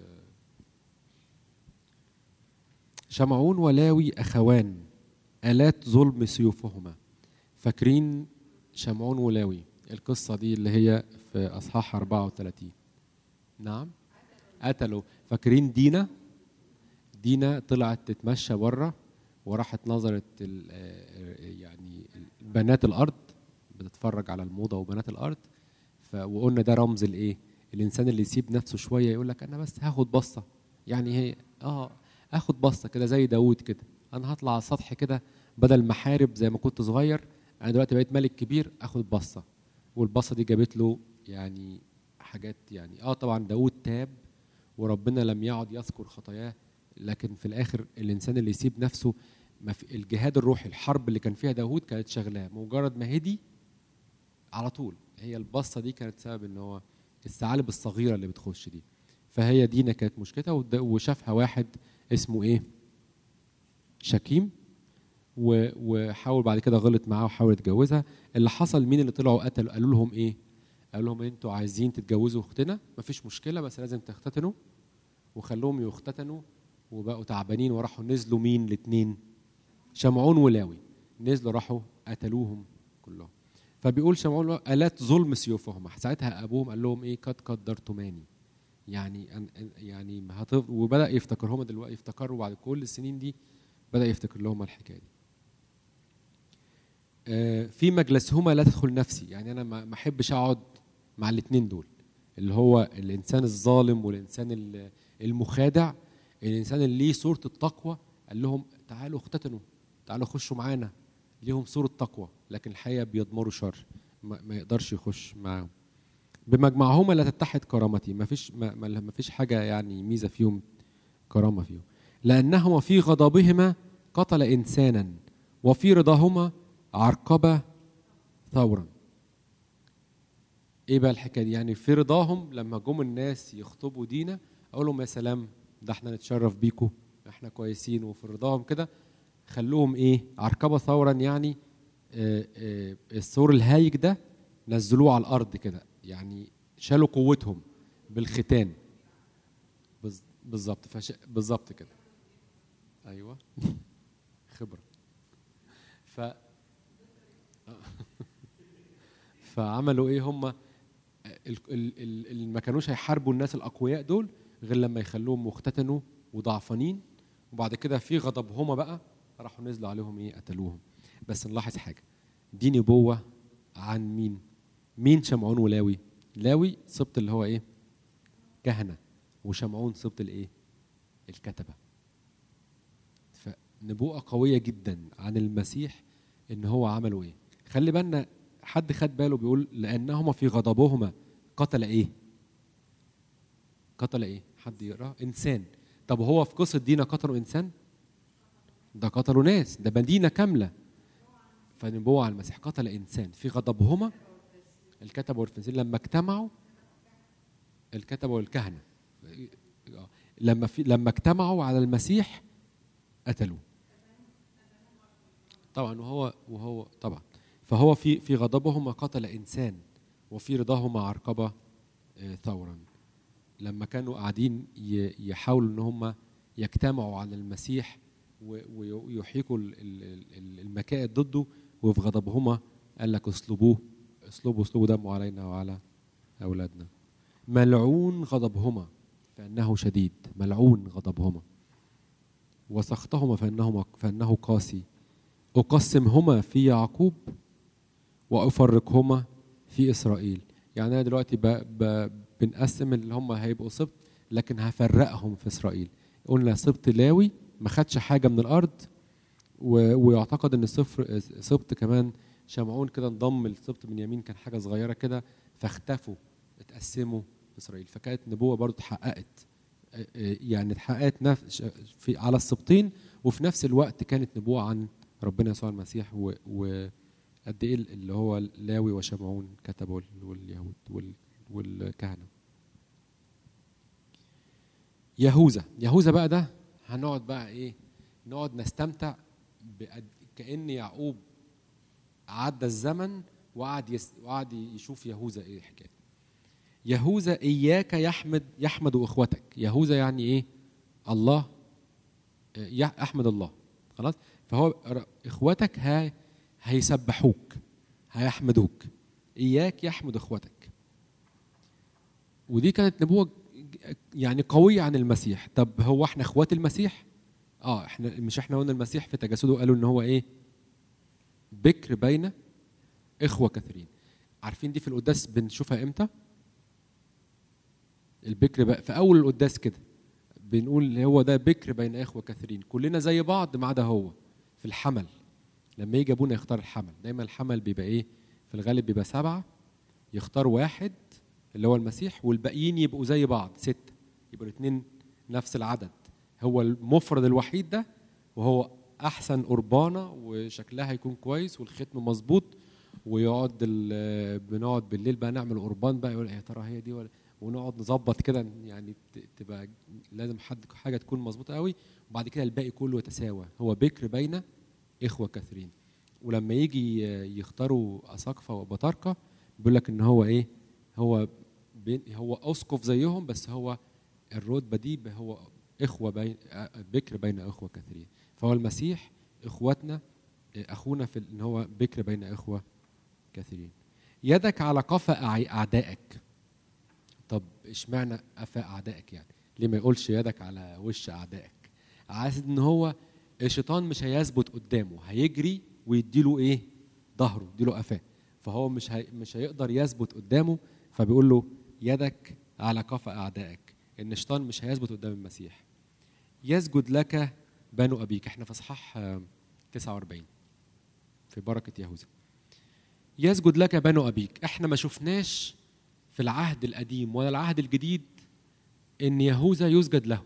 شمعون ولاوي اخوان الات ظلم سيوفهما فاكرين شمعون ولاوي القصه دي اللي هي في اصحاح 34 نعم قتلوا فاكرين دينا دينا طلعت تتمشى بره وراحت نظرت ال- آه، يعني بنات الارض بتتفرج على الموضه وبنات الارض ف وقلنا ده رمز الايه الانسان اللي يسيب نفسه شويه يقول لك انا بس هاخد بصه يعني هي اه اخد بصه كده زي داوود كده انا هطلع على السطح كده بدل ما احارب زي ما كنت صغير انا دلوقتي بقيت ملك كبير اخد بصه والبصه دي جابت له يعني حاجات يعني اه طبعا داوود تاب وربنا لم يعد يذكر خطاياه لكن في الاخر الانسان اللي يسيب نفسه ما في الجهاد الروحي الحرب اللي كان فيها داوود كانت شغلاه مجرد ما هدي على طول هي البصه دي كانت سبب ان هو الثعالب الصغيره اللي بتخش دي فهي دينا كانت مشكلتها ود- وشافها واحد اسمه ايه شكيم و- وحاول بعد كده غلط معاه وحاول يتجوزها اللي حصل مين اللي طلعوا قتلوا قالوا لهم ايه قالوا لهم انتوا عايزين تتجوزوا اختنا مفيش مشكله بس لازم تختتنوا وخلوهم يختتنوا وبقوا تعبانين وراحوا نزلوا مين الاثنين شمعون ولاوي نزلوا راحوا قتلوهم كلهم فبيقول شمعون ولاوي، الات ظلم سيوفهم ساعتها ابوهم قال لهم ايه قد قدرتماني يعني أن- أن- يعني ما هتف... وبدا يفتكرهم دلوقتي يفتكروا بعد كل السنين دي بدا يفتكر لهم الحكايه دي آه، في مجلسهما لا تدخل نفسي يعني انا ما ما احبش اقعد مع الاثنين دول اللي هو الانسان الظالم والانسان ال- المخادع الانسان اللي ليه صوره التقوى قال لهم تعالوا اختتنوا تعالوا خشوا معانا ليهم صوره تقوى لكن الحقيقه بيضمروا شر ما, ما يقدرش يخش معاهم بمجمعهما لا تتحد كرامتي ما فيش ما, ما ما فيش حاجه يعني ميزه فيهم كرامه فيهم لانهما في غضبهما قتل انسانا وفي رضاهما عرقبه ثورا ايه بقى الحكايه دي يعني في رضاهم لما جم الناس يخطبوا دينا اقول لهم يا سلام ده احنا نتشرف بيكم احنا كويسين وفي رضاهم كده خلوهم ايه عرقبه ثورا يعني آه، آه، الثور الهايج ده نزلوه على الارض كده يعني شالوا قوتهم بالختان بز- بالظبط فش... بالظبط كده ايوه خبره ف فعملوا ايه هم ال- ال- ال- اللي ما كانوش هيحاربوا الناس الاقوياء دول غير لما يخلوهم مختتنوا وضعفانين وبعد كده في غضبهما بقى راحوا نزلوا عليهم ايه قتلوهم بس نلاحظ حاجه دي نبوه عن مين مين شمعون ولاوي لاوي سبط اللي هو ايه كهنه وشمعون سبط الايه الكتبه فنبوءه قويه جدا عن المسيح ان هو عملوا ايه خلي بالنا حد خد باله بيقول لانهما في غضبهما قتل ايه قتل ايه حد يقرا انسان طب هو في قصه دينا قتلوا انسان ده قتلوا ناس ده مدينه كامله فنبوة على المسيح قتل انسان في غضبهما الكتبه والفرنسيين لما اجتمعوا الكتبه والكهنه آه. لما في لما اجتمعوا على المسيح قتلوه طبعا وهو وهو طبعا فهو في في غضبهما قتل انسان وفي رضاهما عرقبه آه، ثورا لما كانوا قاعدين ي- يحاولوا ان هم يجتمعوا على المسيح و- ويحيكوا ال- ال- ال- المكائد ضده وفي غضبهما قال لك اصلبوه اصلبوا اصلبوا دمه علينا وعلى اولادنا ملعون غضبهما فانه شديد ملعون غضبهما وسخطهما فانه فانه قاسي اقسمهما في يعقوب وافرقهما في اسرائيل يعني انا دلوقتي ب... ب... بنقسم اللي هم هيبقوا سبط لكن هفرقهم في اسرائيل قلنا سبط لاوي ما خدش حاجه من الارض و... ويعتقد ان صفر سبط كمان شمعون كده انضم لسبط من يمين كان حاجه صغيره كده فاختفوا اتقسموا في اسرائيل فكانت نبوه برضو اتحققت آه، آه، يعني اتحققت نفس في على السبطين وفي نفس الوقت كانت نبوه عن ربنا يسوع المسيح و, و قد ايه اللي هو لاوي وشمعون كتبوا واليهود وال- والكهنه يهوذا يهوذا بقى ده هنقعد بقى ايه نقعد نستمتع بقد كان يعقوب عدى الزمن وقعد يس... وقعد يشوف يهوذا ايه حكايته يهوذا اياك يحمد يحمد اخوتك يهوذا يعني ايه الله آه، يح- احمد الله خلاص فهو ر- اخوتك ها هيسبحوك هيحمدوك اياك يحمد اخوتك ودي كانت نبوه ج- يعني قويه عن المسيح طب هو احنا اخوات المسيح اه احنا مش احنا قلنا المسيح في تجسده قالوا ان هو ايه بكر بين اخوه كثيرين عارفين دي في القداس بنشوفها امتى البكر بقى في اول القداس كده بنقول هو ده بكر بين اخوه كثيرين كلنا زي بعض ما عدا هو في الحمل لما يجي ابونا يختار الحمل دايما الحمل بيبقى ايه في الغالب بيبقى سبعه يختار واحد اللي هو المسيح والباقيين يبقوا زي بعض ستة يبقوا الاثنين نفس العدد هو المفرد الوحيد ده وهو احسن قربانه وشكلها يكون كويس والختم مظبوط ويقعد ال- بنقعد بالليل بقى نعمل قربان بقى يقول يا ترى هي دي ولا ونقعد نظبط كده يعني ت- تبقى لازم حد حاجه تكون مظبوطه قوي وبعد كده الباقي كله يتساوى هو بكر بين اخوه كثيرين ولما يجي يختاروا اساقفه وبطاركه بيقول لك ان هو ايه هو بين هو اسقف زيهم بس هو الرتبه دي هو اخوه بين بكر بين اخوه كثيرين فهو المسيح اخواتنا اخونا في ان هو بكر بين اخوه كثيرين يدك على قفا أعي- اعدائك طب اشمعنى قفا اعدائك يعني ليه ما يقولش يدك على وش اعدائك عايز ان هو الشيطان مش هيثبت قدامه هيجري ويديله ايه ظهره يديله قفاه فهو مش هي مش هيقدر يثبت قدامه فبيقول له يدك على قفا اعدائك ان الشيطان مش هيثبت قدام المسيح يسجد لك بنو ابيك احنا في اصحاح آه، 49 في بركه يهوذا يسجد لك بنو ابيك احنا ما شفناش في العهد القديم ولا العهد الجديد ان يهوذا يسجد له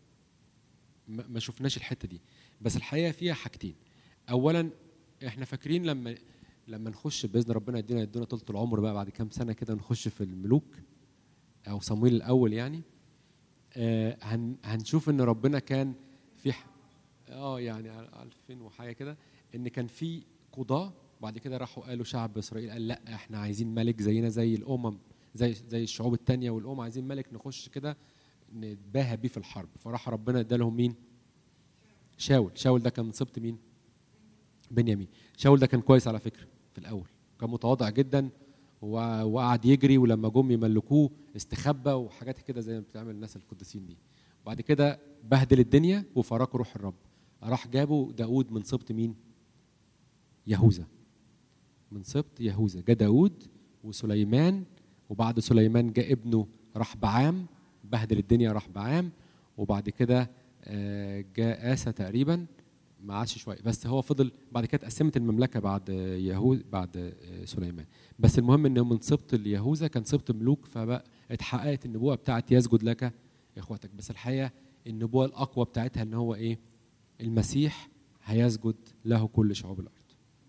ما ما شفناش الحته دي بس الحقيقه فيها حاجتين اولا احنا فاكرين لما لما نخش باذن ربنا يدينا يدينا طولة العمر بقى بعد كام سنه كده نخش في الملوك او صمويل الاول يعني آه هن هنشوف ان ربنا كان في ح- اه يعني 2000 وحاجه كده ان كان في قضاه بعد كده راحوا قالوا شعب اسرائيل قال لا احنا عايزين ملك زينا زي الامم زي زي الشعوب التانية والامم عايزين ملك نخش كده نتباهى بيه في الحرب فراح ربنا ادالهم مين شاول شاول ده كان سبط مين بنيامين شاول ده كان كويس على فكره في الاول كان متواضع جدا وع- وقعد يجري ولما جم يملكوه استخبى وحاجات كده زي ما بتعمل الناس القديسين دي وبعد كده بهدل الدنيا وفرقوا روح الرب راح جابوا داود من سبط مين يهوذا من سبط يهوذا جاء داود وسليمان وبعد سليمان جاء ابنه راح بعام بهدل الدنيا راح بعام وبعد كده آه، جاء آسى تقريبا ما عادش شويه بس هو فضل بعد كده اتقسمت المملكه بعد يهوذا بعد آه، سليمان بس المهم انه من سبط اليهوذا كان سبط ملوك فبقى اتحققت النبوه بتاعت يسجد لك اخوتك بس الحقيقه النبوه الاقوى بتاعتها ان هو ايه المسيح هيسجد له كل شعوب الارض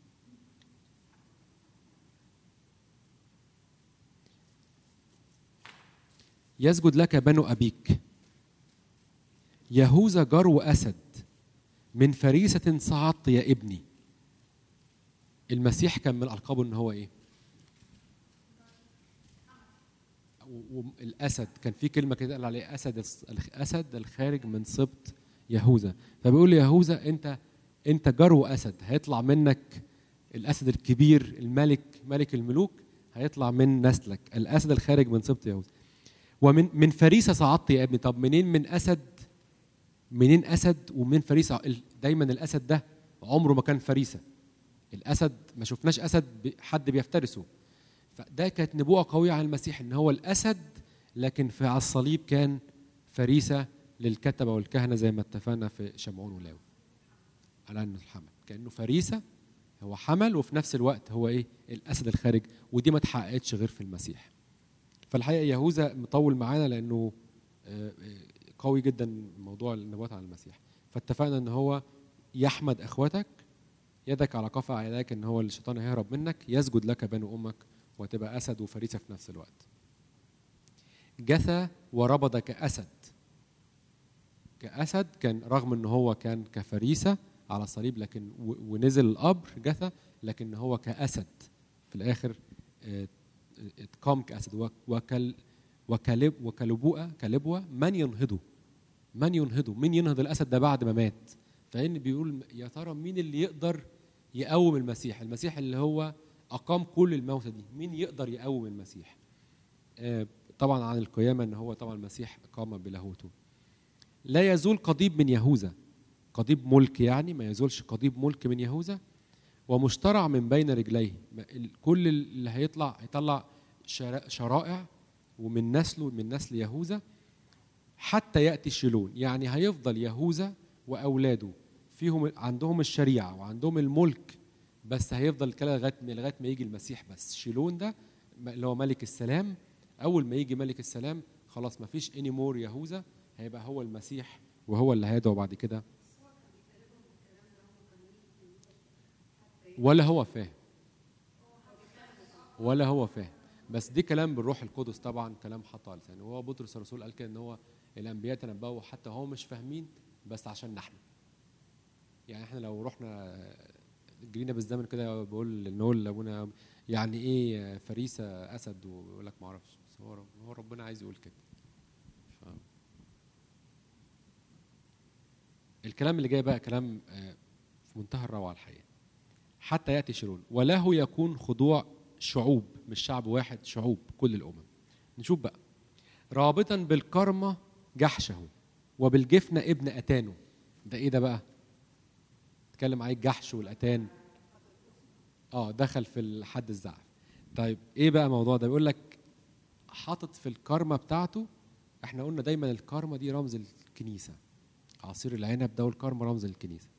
يسجد لك بنو ابيك يهوذا جرو اسد من فريسه صعدت يا ابني المسيح كان من القابه ان هو ايه والاسد كان في كلمه كده قال عليه اسد الاسد الخارج من سبط يهوذا فبيقول يهوذا انت انت جرو اسد هيطلع منك الاسد الكبير الملك ملك الملوك هيطلع من نسلك الاسد الخارج من سبط يهوذا ومن من فريسه صعدت يا ابني طب منين من اسد منين اسد ومن فريسه ال- دايما الاسد ده عمره ما كان فريسه الاسد ما شفناش اسد ب- حد بيفترسه فده كانت نبوءه قويه عن المسيح ان هو الاسد لكن في على الصليب كان فريسه للكتبه والكهنه زي ما اتفقنا في شمعون ولاوي على انه الحمل كانه فريسه هو حمل وفي نفس الوقت هو ايه الاسد الخارج ودي ما اتحققتش غير في المسيح فالحقيقه يهوذا مطول معانا لانه آه، آه، قوي جدا موضوع النبوات عن المسيح فاتفقنا ان هو يحمد اخواتك يدك على قفا عيناك ان هو الشيطان هيهرب منك يسجد لك بنو امك وتبقى اسد وفريسه في نفس الوقت جثى وربض كاسد كاسد كان رغم ان هو كان كفريسه على الصليب لكن و- ونزل القبر جثى لكن هو كاسد في الاخر آه، اتقام كاسد وك- وكل وكلب وكلبوءه كلبوه من ينهضه من ينهضه مين ينهض الاسد ده بعد ما مات فان بيقول يا ترى مين اللي يقدر يقوم المسيح المسيح اللي هو اقام كل الموتى دي مين يقدر يقوم المسيح آه، طبعا عن القيامه ان هو طبعا المسيح قام بلاهوته لا يزول قضيب من يهوذا قضيب ملك يعني ما يزولش قضيب ملك من يهوذا ومشترع من بين رجليه ما- ال- كل اللي هيطلع هيطلع شرا- شرائع ومن نسله من نسل يهوذا حتى ياتي شيلون يعني هيفضل يهوذا واولاده فيهم عندهم الشريعه وعندهم الملك بس هيفضل كده لغايه ما- لغايه ما يجي المسيح بس شيلون ده م- اللي هو ملك السلام اول ما يجي ملك السلام خلاص ما فيش اني مور يهوذا هيبقى هو المسيح وهو اللي هيدعو بعد كده ولا هو فاهم ولا هو فاهم بس دي كلام بالروح القدس طبعا كلام حط على لسانه وهو بطرس الرسول قال كده ان هو الانبياء تنبأوا حتى هو مش فاهمين بس عشان نحن يعني احنا لو رحنا جرينا بالزمن كده بقول نقول لابونا يعني ايه فريسه اسد ويقول لك ما اعرفش بس هو رب- هو ربنا عايز يقول كده ف... الكلام اللي جاي بقى كلام آه، في منتهى الروعه الحقيقه حتى ياتي شيرون وله يكون خضوع شعوب مش شعب واحد شعوب كل الامم نشوف بقى رابطا بالكرمة جحشه وبالجفنة ابن أتانه ده ايه ده بقى اتكلم عليه الجحش والأتان اه دخل في الحد الزعف طيب ايه بقى الموضوع ده بيقول لك حاطط في الكرمة بتاعته احنا قلنا دايما الكرمة دي رمز الكنيسة عصير العنب ده والكرمة رمز الكنيسة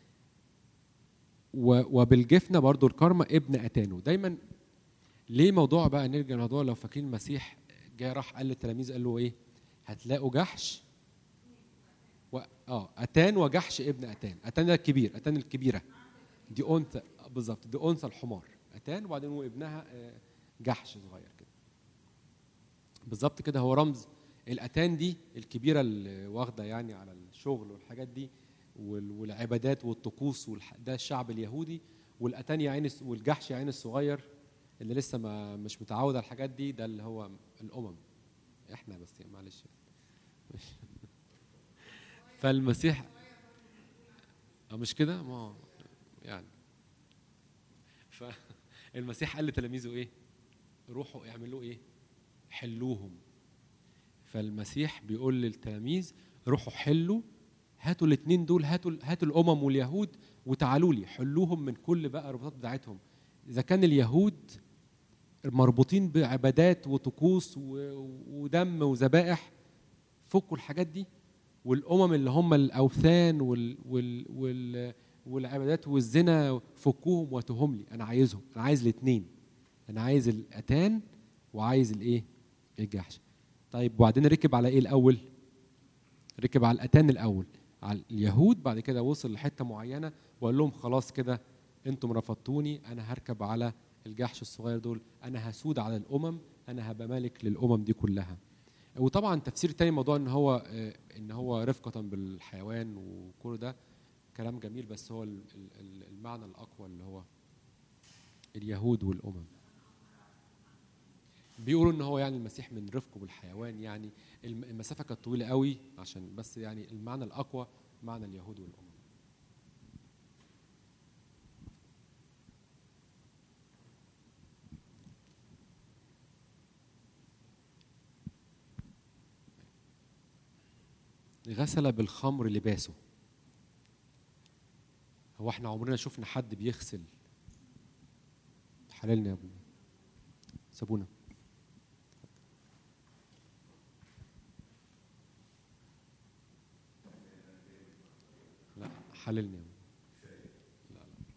و- وبالجفنة برضو الكرمة ابن أتانه دايما ليه موضوع بقى نرجع لموضوع لو فاكرين المسيح جاء راح قال للتلاميذ قال له ايه هتلاقوا جحش و... اه اتان وجحش ابن اتان اتان ده الكبير اتان الكبيره دي انثى آه، بالظبط دي انثى الحمار اتان وبعدين وابنها آه، جحش صغير كده بالظبط كده هو رمز الاتان دي الكبيره اللي واخده يعني على الشغل والحاجات دي وال- والعبادات والطقوس والح... ده الشعب اليهودي والاتان يا عين الس- والجحش يا عين الصغير اللي لسه ما مش متعود على الحاجات دي ده اللي هو الامم احنا بس يعني معلش فالمسيح اه مش كده ما هو يعني فالمسيح قال لتلاميذه ايه روحوا اعملوا ايه حلوهم فالمسيح بيقول للتلاميذ روحوا حلوا هاتوا الاثنين دول هاتوا هاتوا الامم واليهود وتعالوا لي حلوهم من كل بقى الرباطات بتاعتهم اذا كان اليهود مربوطين بعبادات وطقوس و- ودم وذبائح فكوا الحاجات دي والامم اللي هم الاوثان وال وال وال والعبادات والزنا فكوهم واتوهم لي انا عايزهم انا عايز الاثنين انا عايز الاتان وعايز الايه الجحش طيب وبعدين ركب على ايه الاول ركب على الاتان الاول على اليهود بعد كده وصل لحته معينه وقال لهم خلاص كده انتم رفضتوني انا هركب على الجحش الصغير دول انا هسود على الامم انا هبقى مالك للامم دي كلها وطبعا تفسير تاني موضوع ان هو آه، ان هو رفقه بالحيوان وكل ده كلام جميل بس هو ال- ال- ال- المعنى الاقوى اللي هو اليهود والامم بيقولوا ان هو يعني المسيح من رفقه بالحيوان يعني الم- المسافه كانت طويله قوي عشان بس يعني المعنى الاقوى معنى اليهود والامم غسل بالخمر لباسه هو احنا عمرنا شفنا حد بيغسل حللنا يا ابونا سابونا لا حللني يا ابونا لا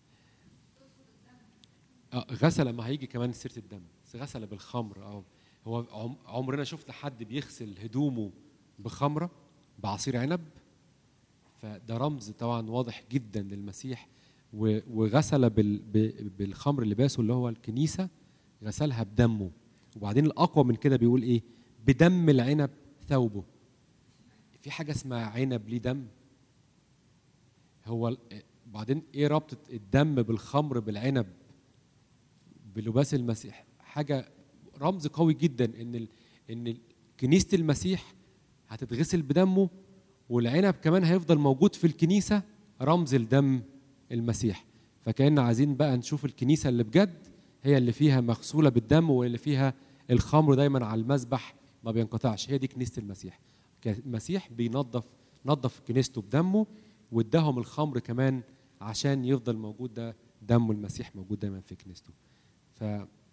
لا اه غسل ما هيجي كمان سيره الدم بس غسل بالخمر اه هو عم- عمرنا شفنا حد بيغسل هدومه بخمره بعصير عنب فده رمز طبعا واضح جدا للمسيح و- وغسل بال- ب- بالخمر لباسه اللي هو الكنيسه غسلها بدمه وبعدين الاقوى من كده بيقول ايه بدم العنب ثوبه في حاجه اسمها عنب ليه دم هو ال- بعدين ايه ربطه الدم بالخمر بالعنب بلباس المسيح حاجه رمز قوي جدا ان ال... ان كنيسه المسيح هتتغسل بدمه والعنب كمان هيفضل موجود في الكنيسه رمز الدم المسيح فكأن عايزين بقى نشوف الكنيسه اللي بجد هي اللي فيها مغسوله بالدم واللي فيها الخمر دايما على المذبح ما بينقطعش هي دي كنيسه المسيح المسيح بينظف نظف كنيسته بدمه واداهم الخمر كمان عشان يفضل موجود ده دم المسيح موجود دايما في كنيسته ف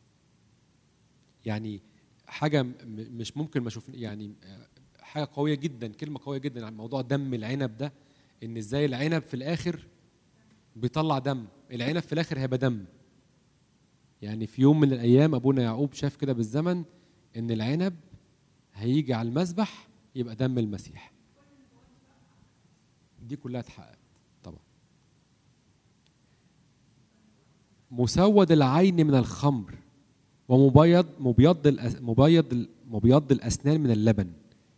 يعني حاجه م- مش ممكن ما شوف يعني آه، حاجه قويه جدا كلمه قويه جدا عن موضوع دم العنب ده ان ازاي العنب في الاخر بيطلع دم العنب في الاخر هيبقى دم يعني في يوم من الايام ابونا يعقوب شاف كده بالزمن ان العنب هيجي على المذبح يبقى دم المسيح دي كلها اتحققت طبعا مسود العين من الخمر ومبيض مبيض الأس مبيض ال- مبيض الاسنان من اللبن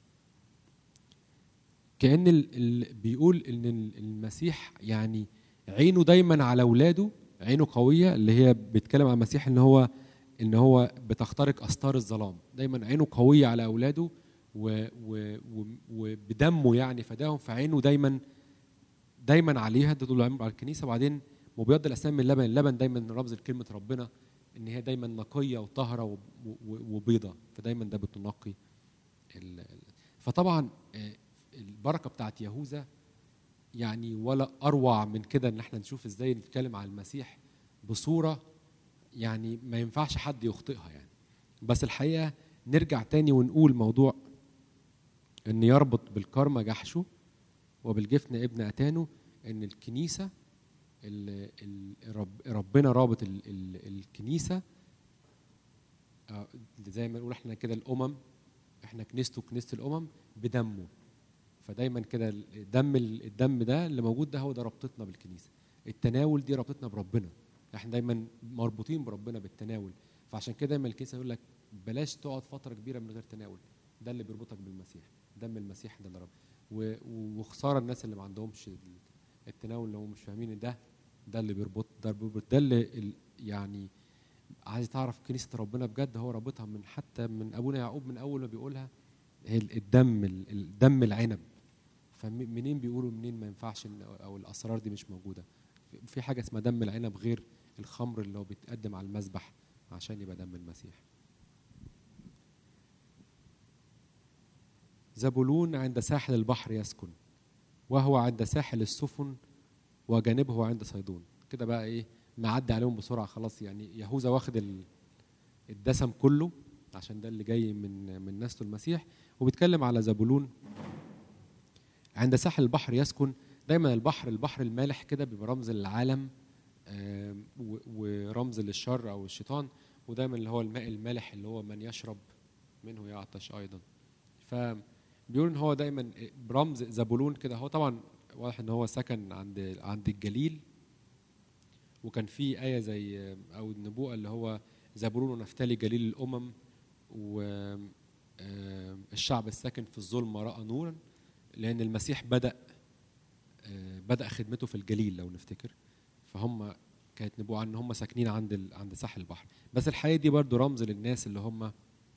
كان ال... ال... بيقول ان ال- المسيح يعني عينه دايما على اولاده عينه قويه اللي هي بيتكلم عن المسيح ان هو ان هو بتخترق استار الظلام دايما عينه قويه على اولاده و... و... و... وبدمه يعني فداهم فعينه دايما دايما عليها ده طول العمر على الكنيسه وبعدين مبيض الاسنان من اللبن اللبن دايما رمز لكلمه ربنا ان هي دايما نقيه وطاهره و- و- وبيضه فدايما ده بتنقي ال- ال- فطبعا آه، البركه بتاعت يهوذا يعني ولا اروع من كده ان احنا نشوف ازاي نتكلم عن المسيح بصوره يعني ما ينفعش حد يخطئها يعني بس الحقيقه نرجع تاني ونقول موضوع ان يربط بالكرمه جحشه وبالجفن ابن اتانه ان الكنيسه ال- ال- رب ربنا رابط ال- ال- الكنيسه آه، زي ما نقول احنا كده الامم احنا كنيسته كنيسه الامم بدمه فدايما كده الدم الدم ده اللي موجود ده هو ده ربطتنا بالكنيسه التناول دي ربطتنا بربنا احنا دايما مربوطين بربنا بالتناول فعشان كده دايما الكنيسه يقول لك بلاش تقعد فتره كبيره من غير تناول ده اللي بيربطك بالمسيح دم المسيح ده اللي رب و- و- وخساره الناس اللي ما عندهمش ال- التناول اللي هم مش فاهمين إن ده ده اللي بيربط ده بيربط ده اللي ال- يعني عايز تعرف كنيسه ربنا بجد هو رابطها من حتى من ابونا يعقوب من اول ما بيقولها هي ال- الدم ال- الدم العنب فمنين بيقولوا منين ما ينفعش إن- او الاسرار دي مش موجوده في- في حاجه اسمها دم العنب غير الخمر اللي هو بيتقدم على المذبح عشان يبقى دم المسيح زبولون عند ساحل البحر يسكن وهو عند ساحل السفن وجانبه عند صيدون كده بقى ايه معدي عليهم بسرعه خلاص يعني يهوذا واخد ال- الدسم كله عشان ده اللي جاي من من نسل المسيح وبيتكلم على زبولون عند ساحل البحر يسكن دايما البحر البحر المالح كده بيبقى رمز للعالم آم، و- ورمز للشر او الشيطان ودايما اللي هو الماء المالح اللي هو من يشرب منه يعطش ايضا فبيقول ان هو دايما برمز زبولون كده هو طبعا واضح ان هو سكن عند عند الجليل وكان في ايه زي او النبوءه اللي هو زبولون ونفتالي جليل الامم والشعب الساكن في الظلمه راى نورا لان المسيح بدا آه، بدا خدمته في الجليل لو نفتكر فهم كانت نبوءه عن ان هم ساكنين عند ال... عند ساحل البحر بس الحقيقه دي برضو رمز للناس اللي هم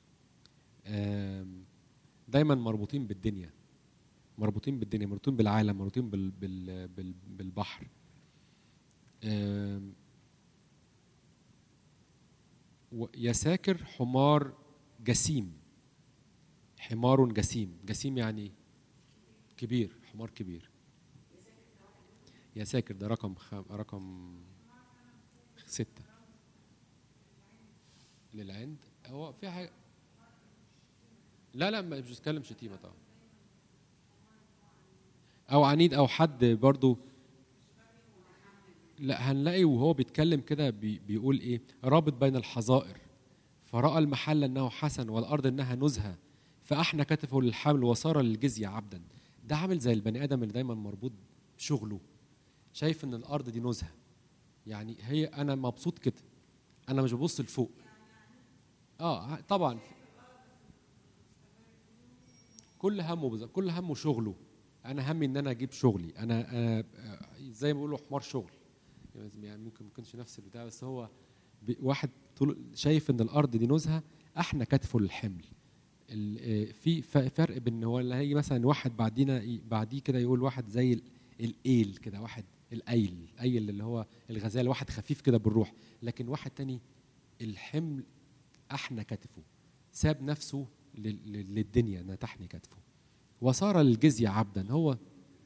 آم، دايما مربوطين بالدنيا مربوطين بالدنيا مربوطين بالعالم مربوطين بال... بال... بال... بالبحر آم، و- يساكر حمار جسيم حمار جسيم جسيم يعني كبير حمار كبير يساكر ده رقم خم... رقم ستة للعند هو في حاجة لا لا مش بتكلم شتيمة طبعا أو عنيد أو حد برضو لا هنلاقي وهو بيتكلم كده بي بيقول ايه رابط بين الحظائر فرأى المحل انه حسن والارض انها نزهه فاحنى كتفه للحمل وصار للجزيه عبدا ده عامل زي البني ادم اللي دايما مربوط بشغله شايف ان الارض دي نزهه يعني هي انا مبسوط كده انا مش ببص لفوق اه طبعا كل همه بالظبط كل همه شغله انا همي ان انا اجيب شغلي انا, أنا آه، زي ما بيقولوا حمار شغل يعني ممكن ما يكونش نفس البتاع بس هو بي- واحد طول شايف ان الارض دي نزهه احنا كتفه للحمل ال- آه، في ف- فرق بين هو اللي هيجي مثلا واحد بعدينا ي- بعديه كده يقول واحد زي ال- الايل كده واحد الايل الايل اللي هو الغزال واحد خفيف كده بالروح لكن واحد تاني الحمل احنى كتفه ساب نفسه لل- لل- للدنيا انها تحني كتفه وصار للجزية عبدا هو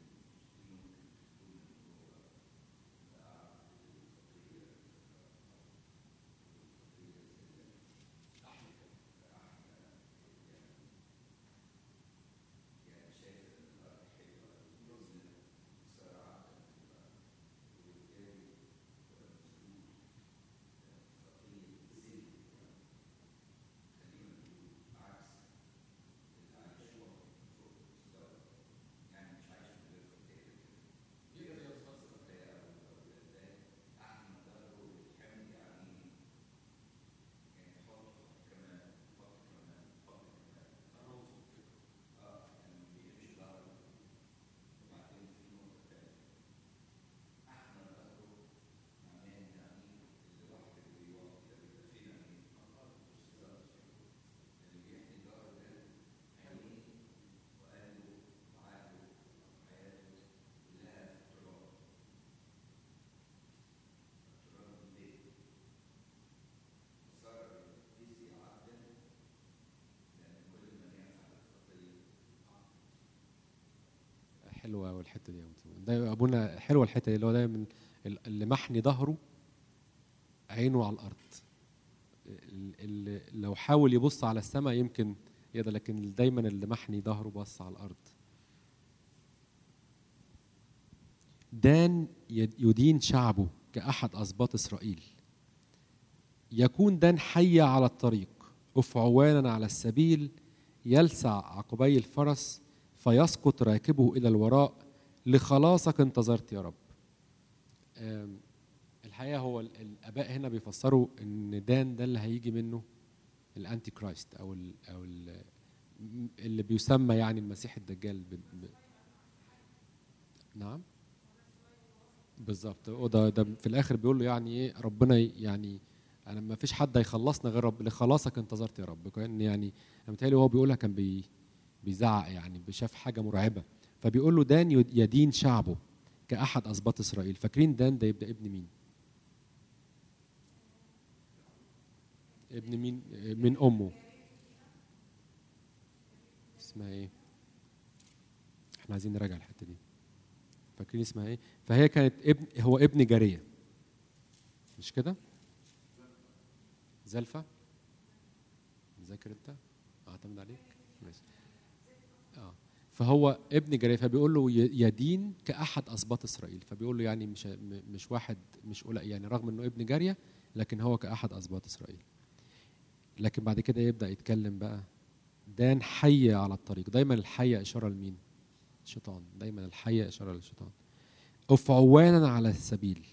حلوه قوي الحته دي يا أبو. ده ابونا حلوه الحته دي اللي هو دايما ال- اللي محني ظهره عينه على الارض ال- اللي لو حاول يبص على السماء يمكن يقدر لكن دايما اللي محني ظهره بص على الارض دان يد- يدين شعبه كأحد أسباط إسرائيل يكون دان حية على الطريق أفعوانا على السبيل يلسع عقبي الفرس فيسقط راكبه إلى الوراء لخلاصك انتظرت يا رب آم، الحقيقة هو ال- الآباء هنا بيفسروا إن دان ده اللي هيجي منه الأنتي كرايست أو ال أو ال اللي بيسمى يعني المسيح الدجال ب... ب... نعم بالظبط هو ده, ده في الاخر بيقول له يعني ايه ربنا ي- يعني انا ما فيش حد هيخلصنا غير رب لخلاصك انتظرت يا رب كان يعني انا متهيألي هو بيقولها كان بي بيزعق يعني شاف حاجه مرعبه فبيقول له دان يد- يدين شعبه كاحد اسباط اسرائيل فاكرين دان ده يبقى ابن مين؟ ابن مين؟ من امه اسمها ايه؟ احنا عايزين نراجع الحته دي فاكرين اسمها ايه فهي كانت ابن هو ابن جاريه مش كده زلفة مذاكر انت اعتمد عليك ماشي اه فهو ابن جاريه فبيقول له ي- يدين كاحد اسباط اسرائيل فبيقول له يعني مش م- مش واحد مش قلق يعني رغم انه ابن جاريه لكن هو كاحد اسباط اسرائيل لكن بعد كده يبدا يتكلم بقى دان حي على الطريق دايما الحية إشارة لمين الشيطان دايما الحية إشارة للشيطان أفعوانا على السبيل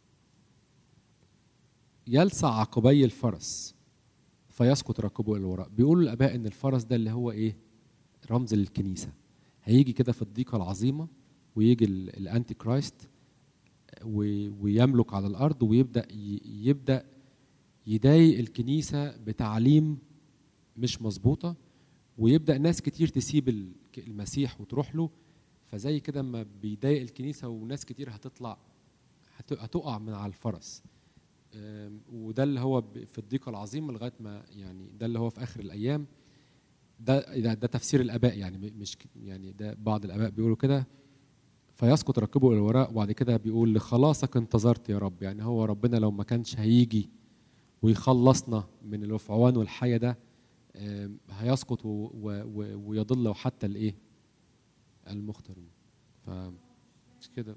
يلسع عقبي الفرس فيسقط ركبه إلى الوراء بيقولوا الآباء إن الفرس ده اللي هو إيه رمز للكنيسة هيجي كده في الضيقة العظيمة ويجي ال- الأنتي كرايست و- ويملك على الأرض ويبدأ ي- يبدأ يضايق الكنيسة بتعليم مش مظبوطة ويبدا ناس كتير تسيب ال- المسيح وتروح له فزي كده اما بيضايق الكنيسه وناس كتير هتطلع هت- هتقع من على الفرس أم، وده اللي هو ب- في الضيقه العظيمه لغايه ما يعني ده اللي هو في اخر الايام ده ده, ده تفسير الاباء يعني م- مش ك- يعني ده بعض الاباء بيقولوا كده فيسقط ركبه الى الوراء وبعد كده بيقول لخلاصك انتظرت يا رب يعني هو ربنا لو ما كانش هيجي ويخلصنا من الافعوان والحية ده آم، هيسقط و- و- و- ويضل حتى الايه المختارون ف مش كده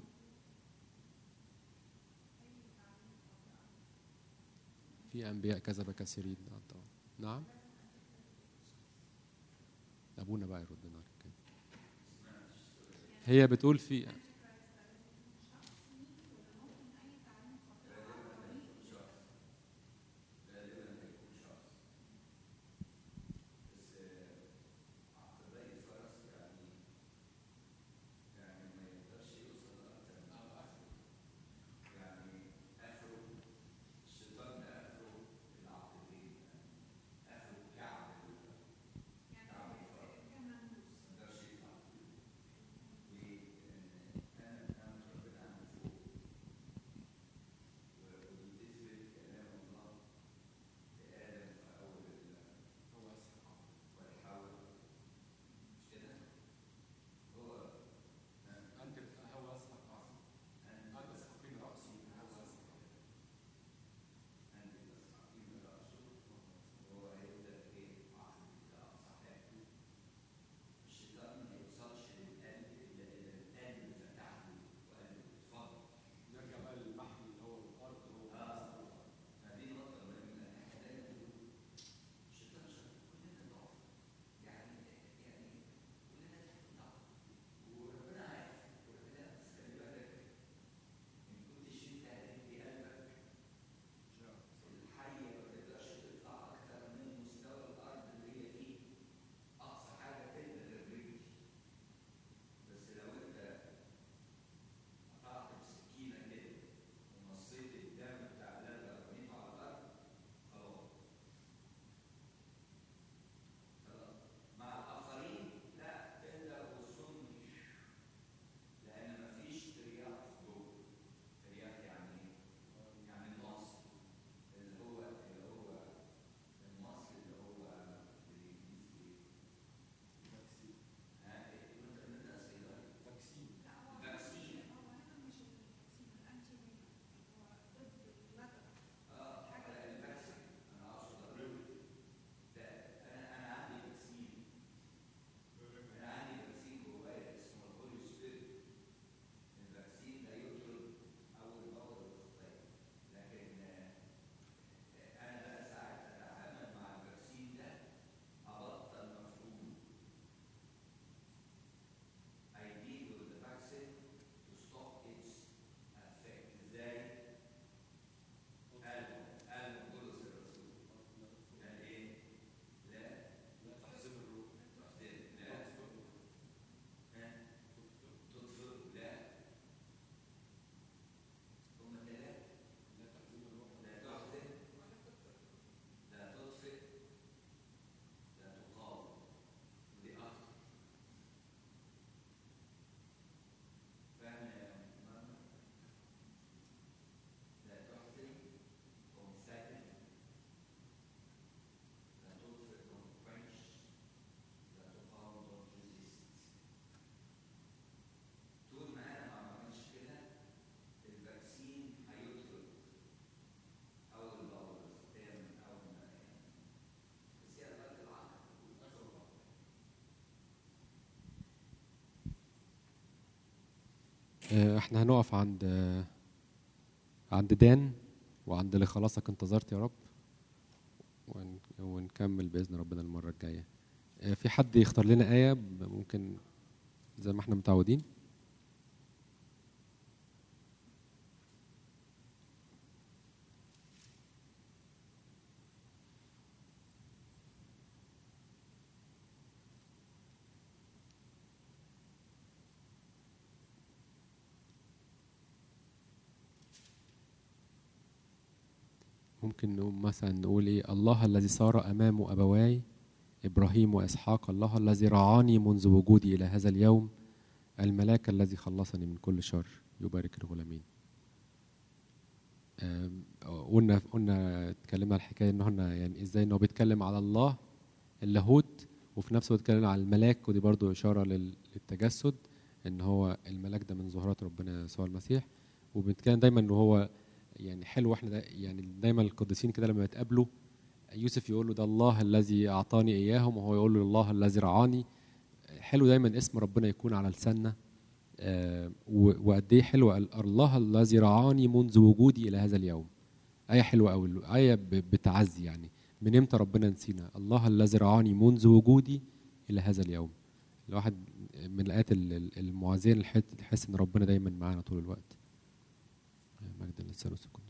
في انبياء كذب كثيرين نعم طبعا نعم ابونا بقى يرد لنا على كده هي بتقول في آه، احنا هنقف عند آه، عند دان وعند اللي خلاصك انتظرت يا رب ون- ونكمل باذن ربنا المره الجايه آه، في حد يختار لنا ايه ب- ممكن زي ما احنا متعودين ممكن نقول مثلا نقول ايه الله الذي صار امام ابواي ابراهيم واسحاق الله الذي رعاني منذ وجودي الى هذا اليوم الملاك الذي خلصني من كل شر يبارك الغلامين آم، قلنا قلنا اتكلمنا على الحكايه ان هنا يعني ازاي انه بيتكلم على الله اللاهوت وفي نفس الوقت اتكلم على الملاك ودي برضو اشاره لل- للتجسد ان هو الملاك ده من ظهورات ربنا يسوع المسيح وبنتكلم دايما ان هو يعني حلو احنا دا يعني دايما القديسين كده لما يتقابلوا يوسف يقول له ده الله الذي اعطاني اياهم وهو يقول له الله الذي رعاني حلو دايما اسم ربنا يكون على لساننا آه، و- وقد ايه حلو ال- الله الذي رعاني منذ وجودي الى هذا اليوم آية حلوة أوي آية ب- بتعزي يعني من امتى ربنا نسينا الله الذي رعاني منذ وجودي إلى هذا اليوم الواحد من الآيات ال- ال- المعزية اللي تحس إن ربنا دايما معانا طول الوقت مجد للثالوث القدوس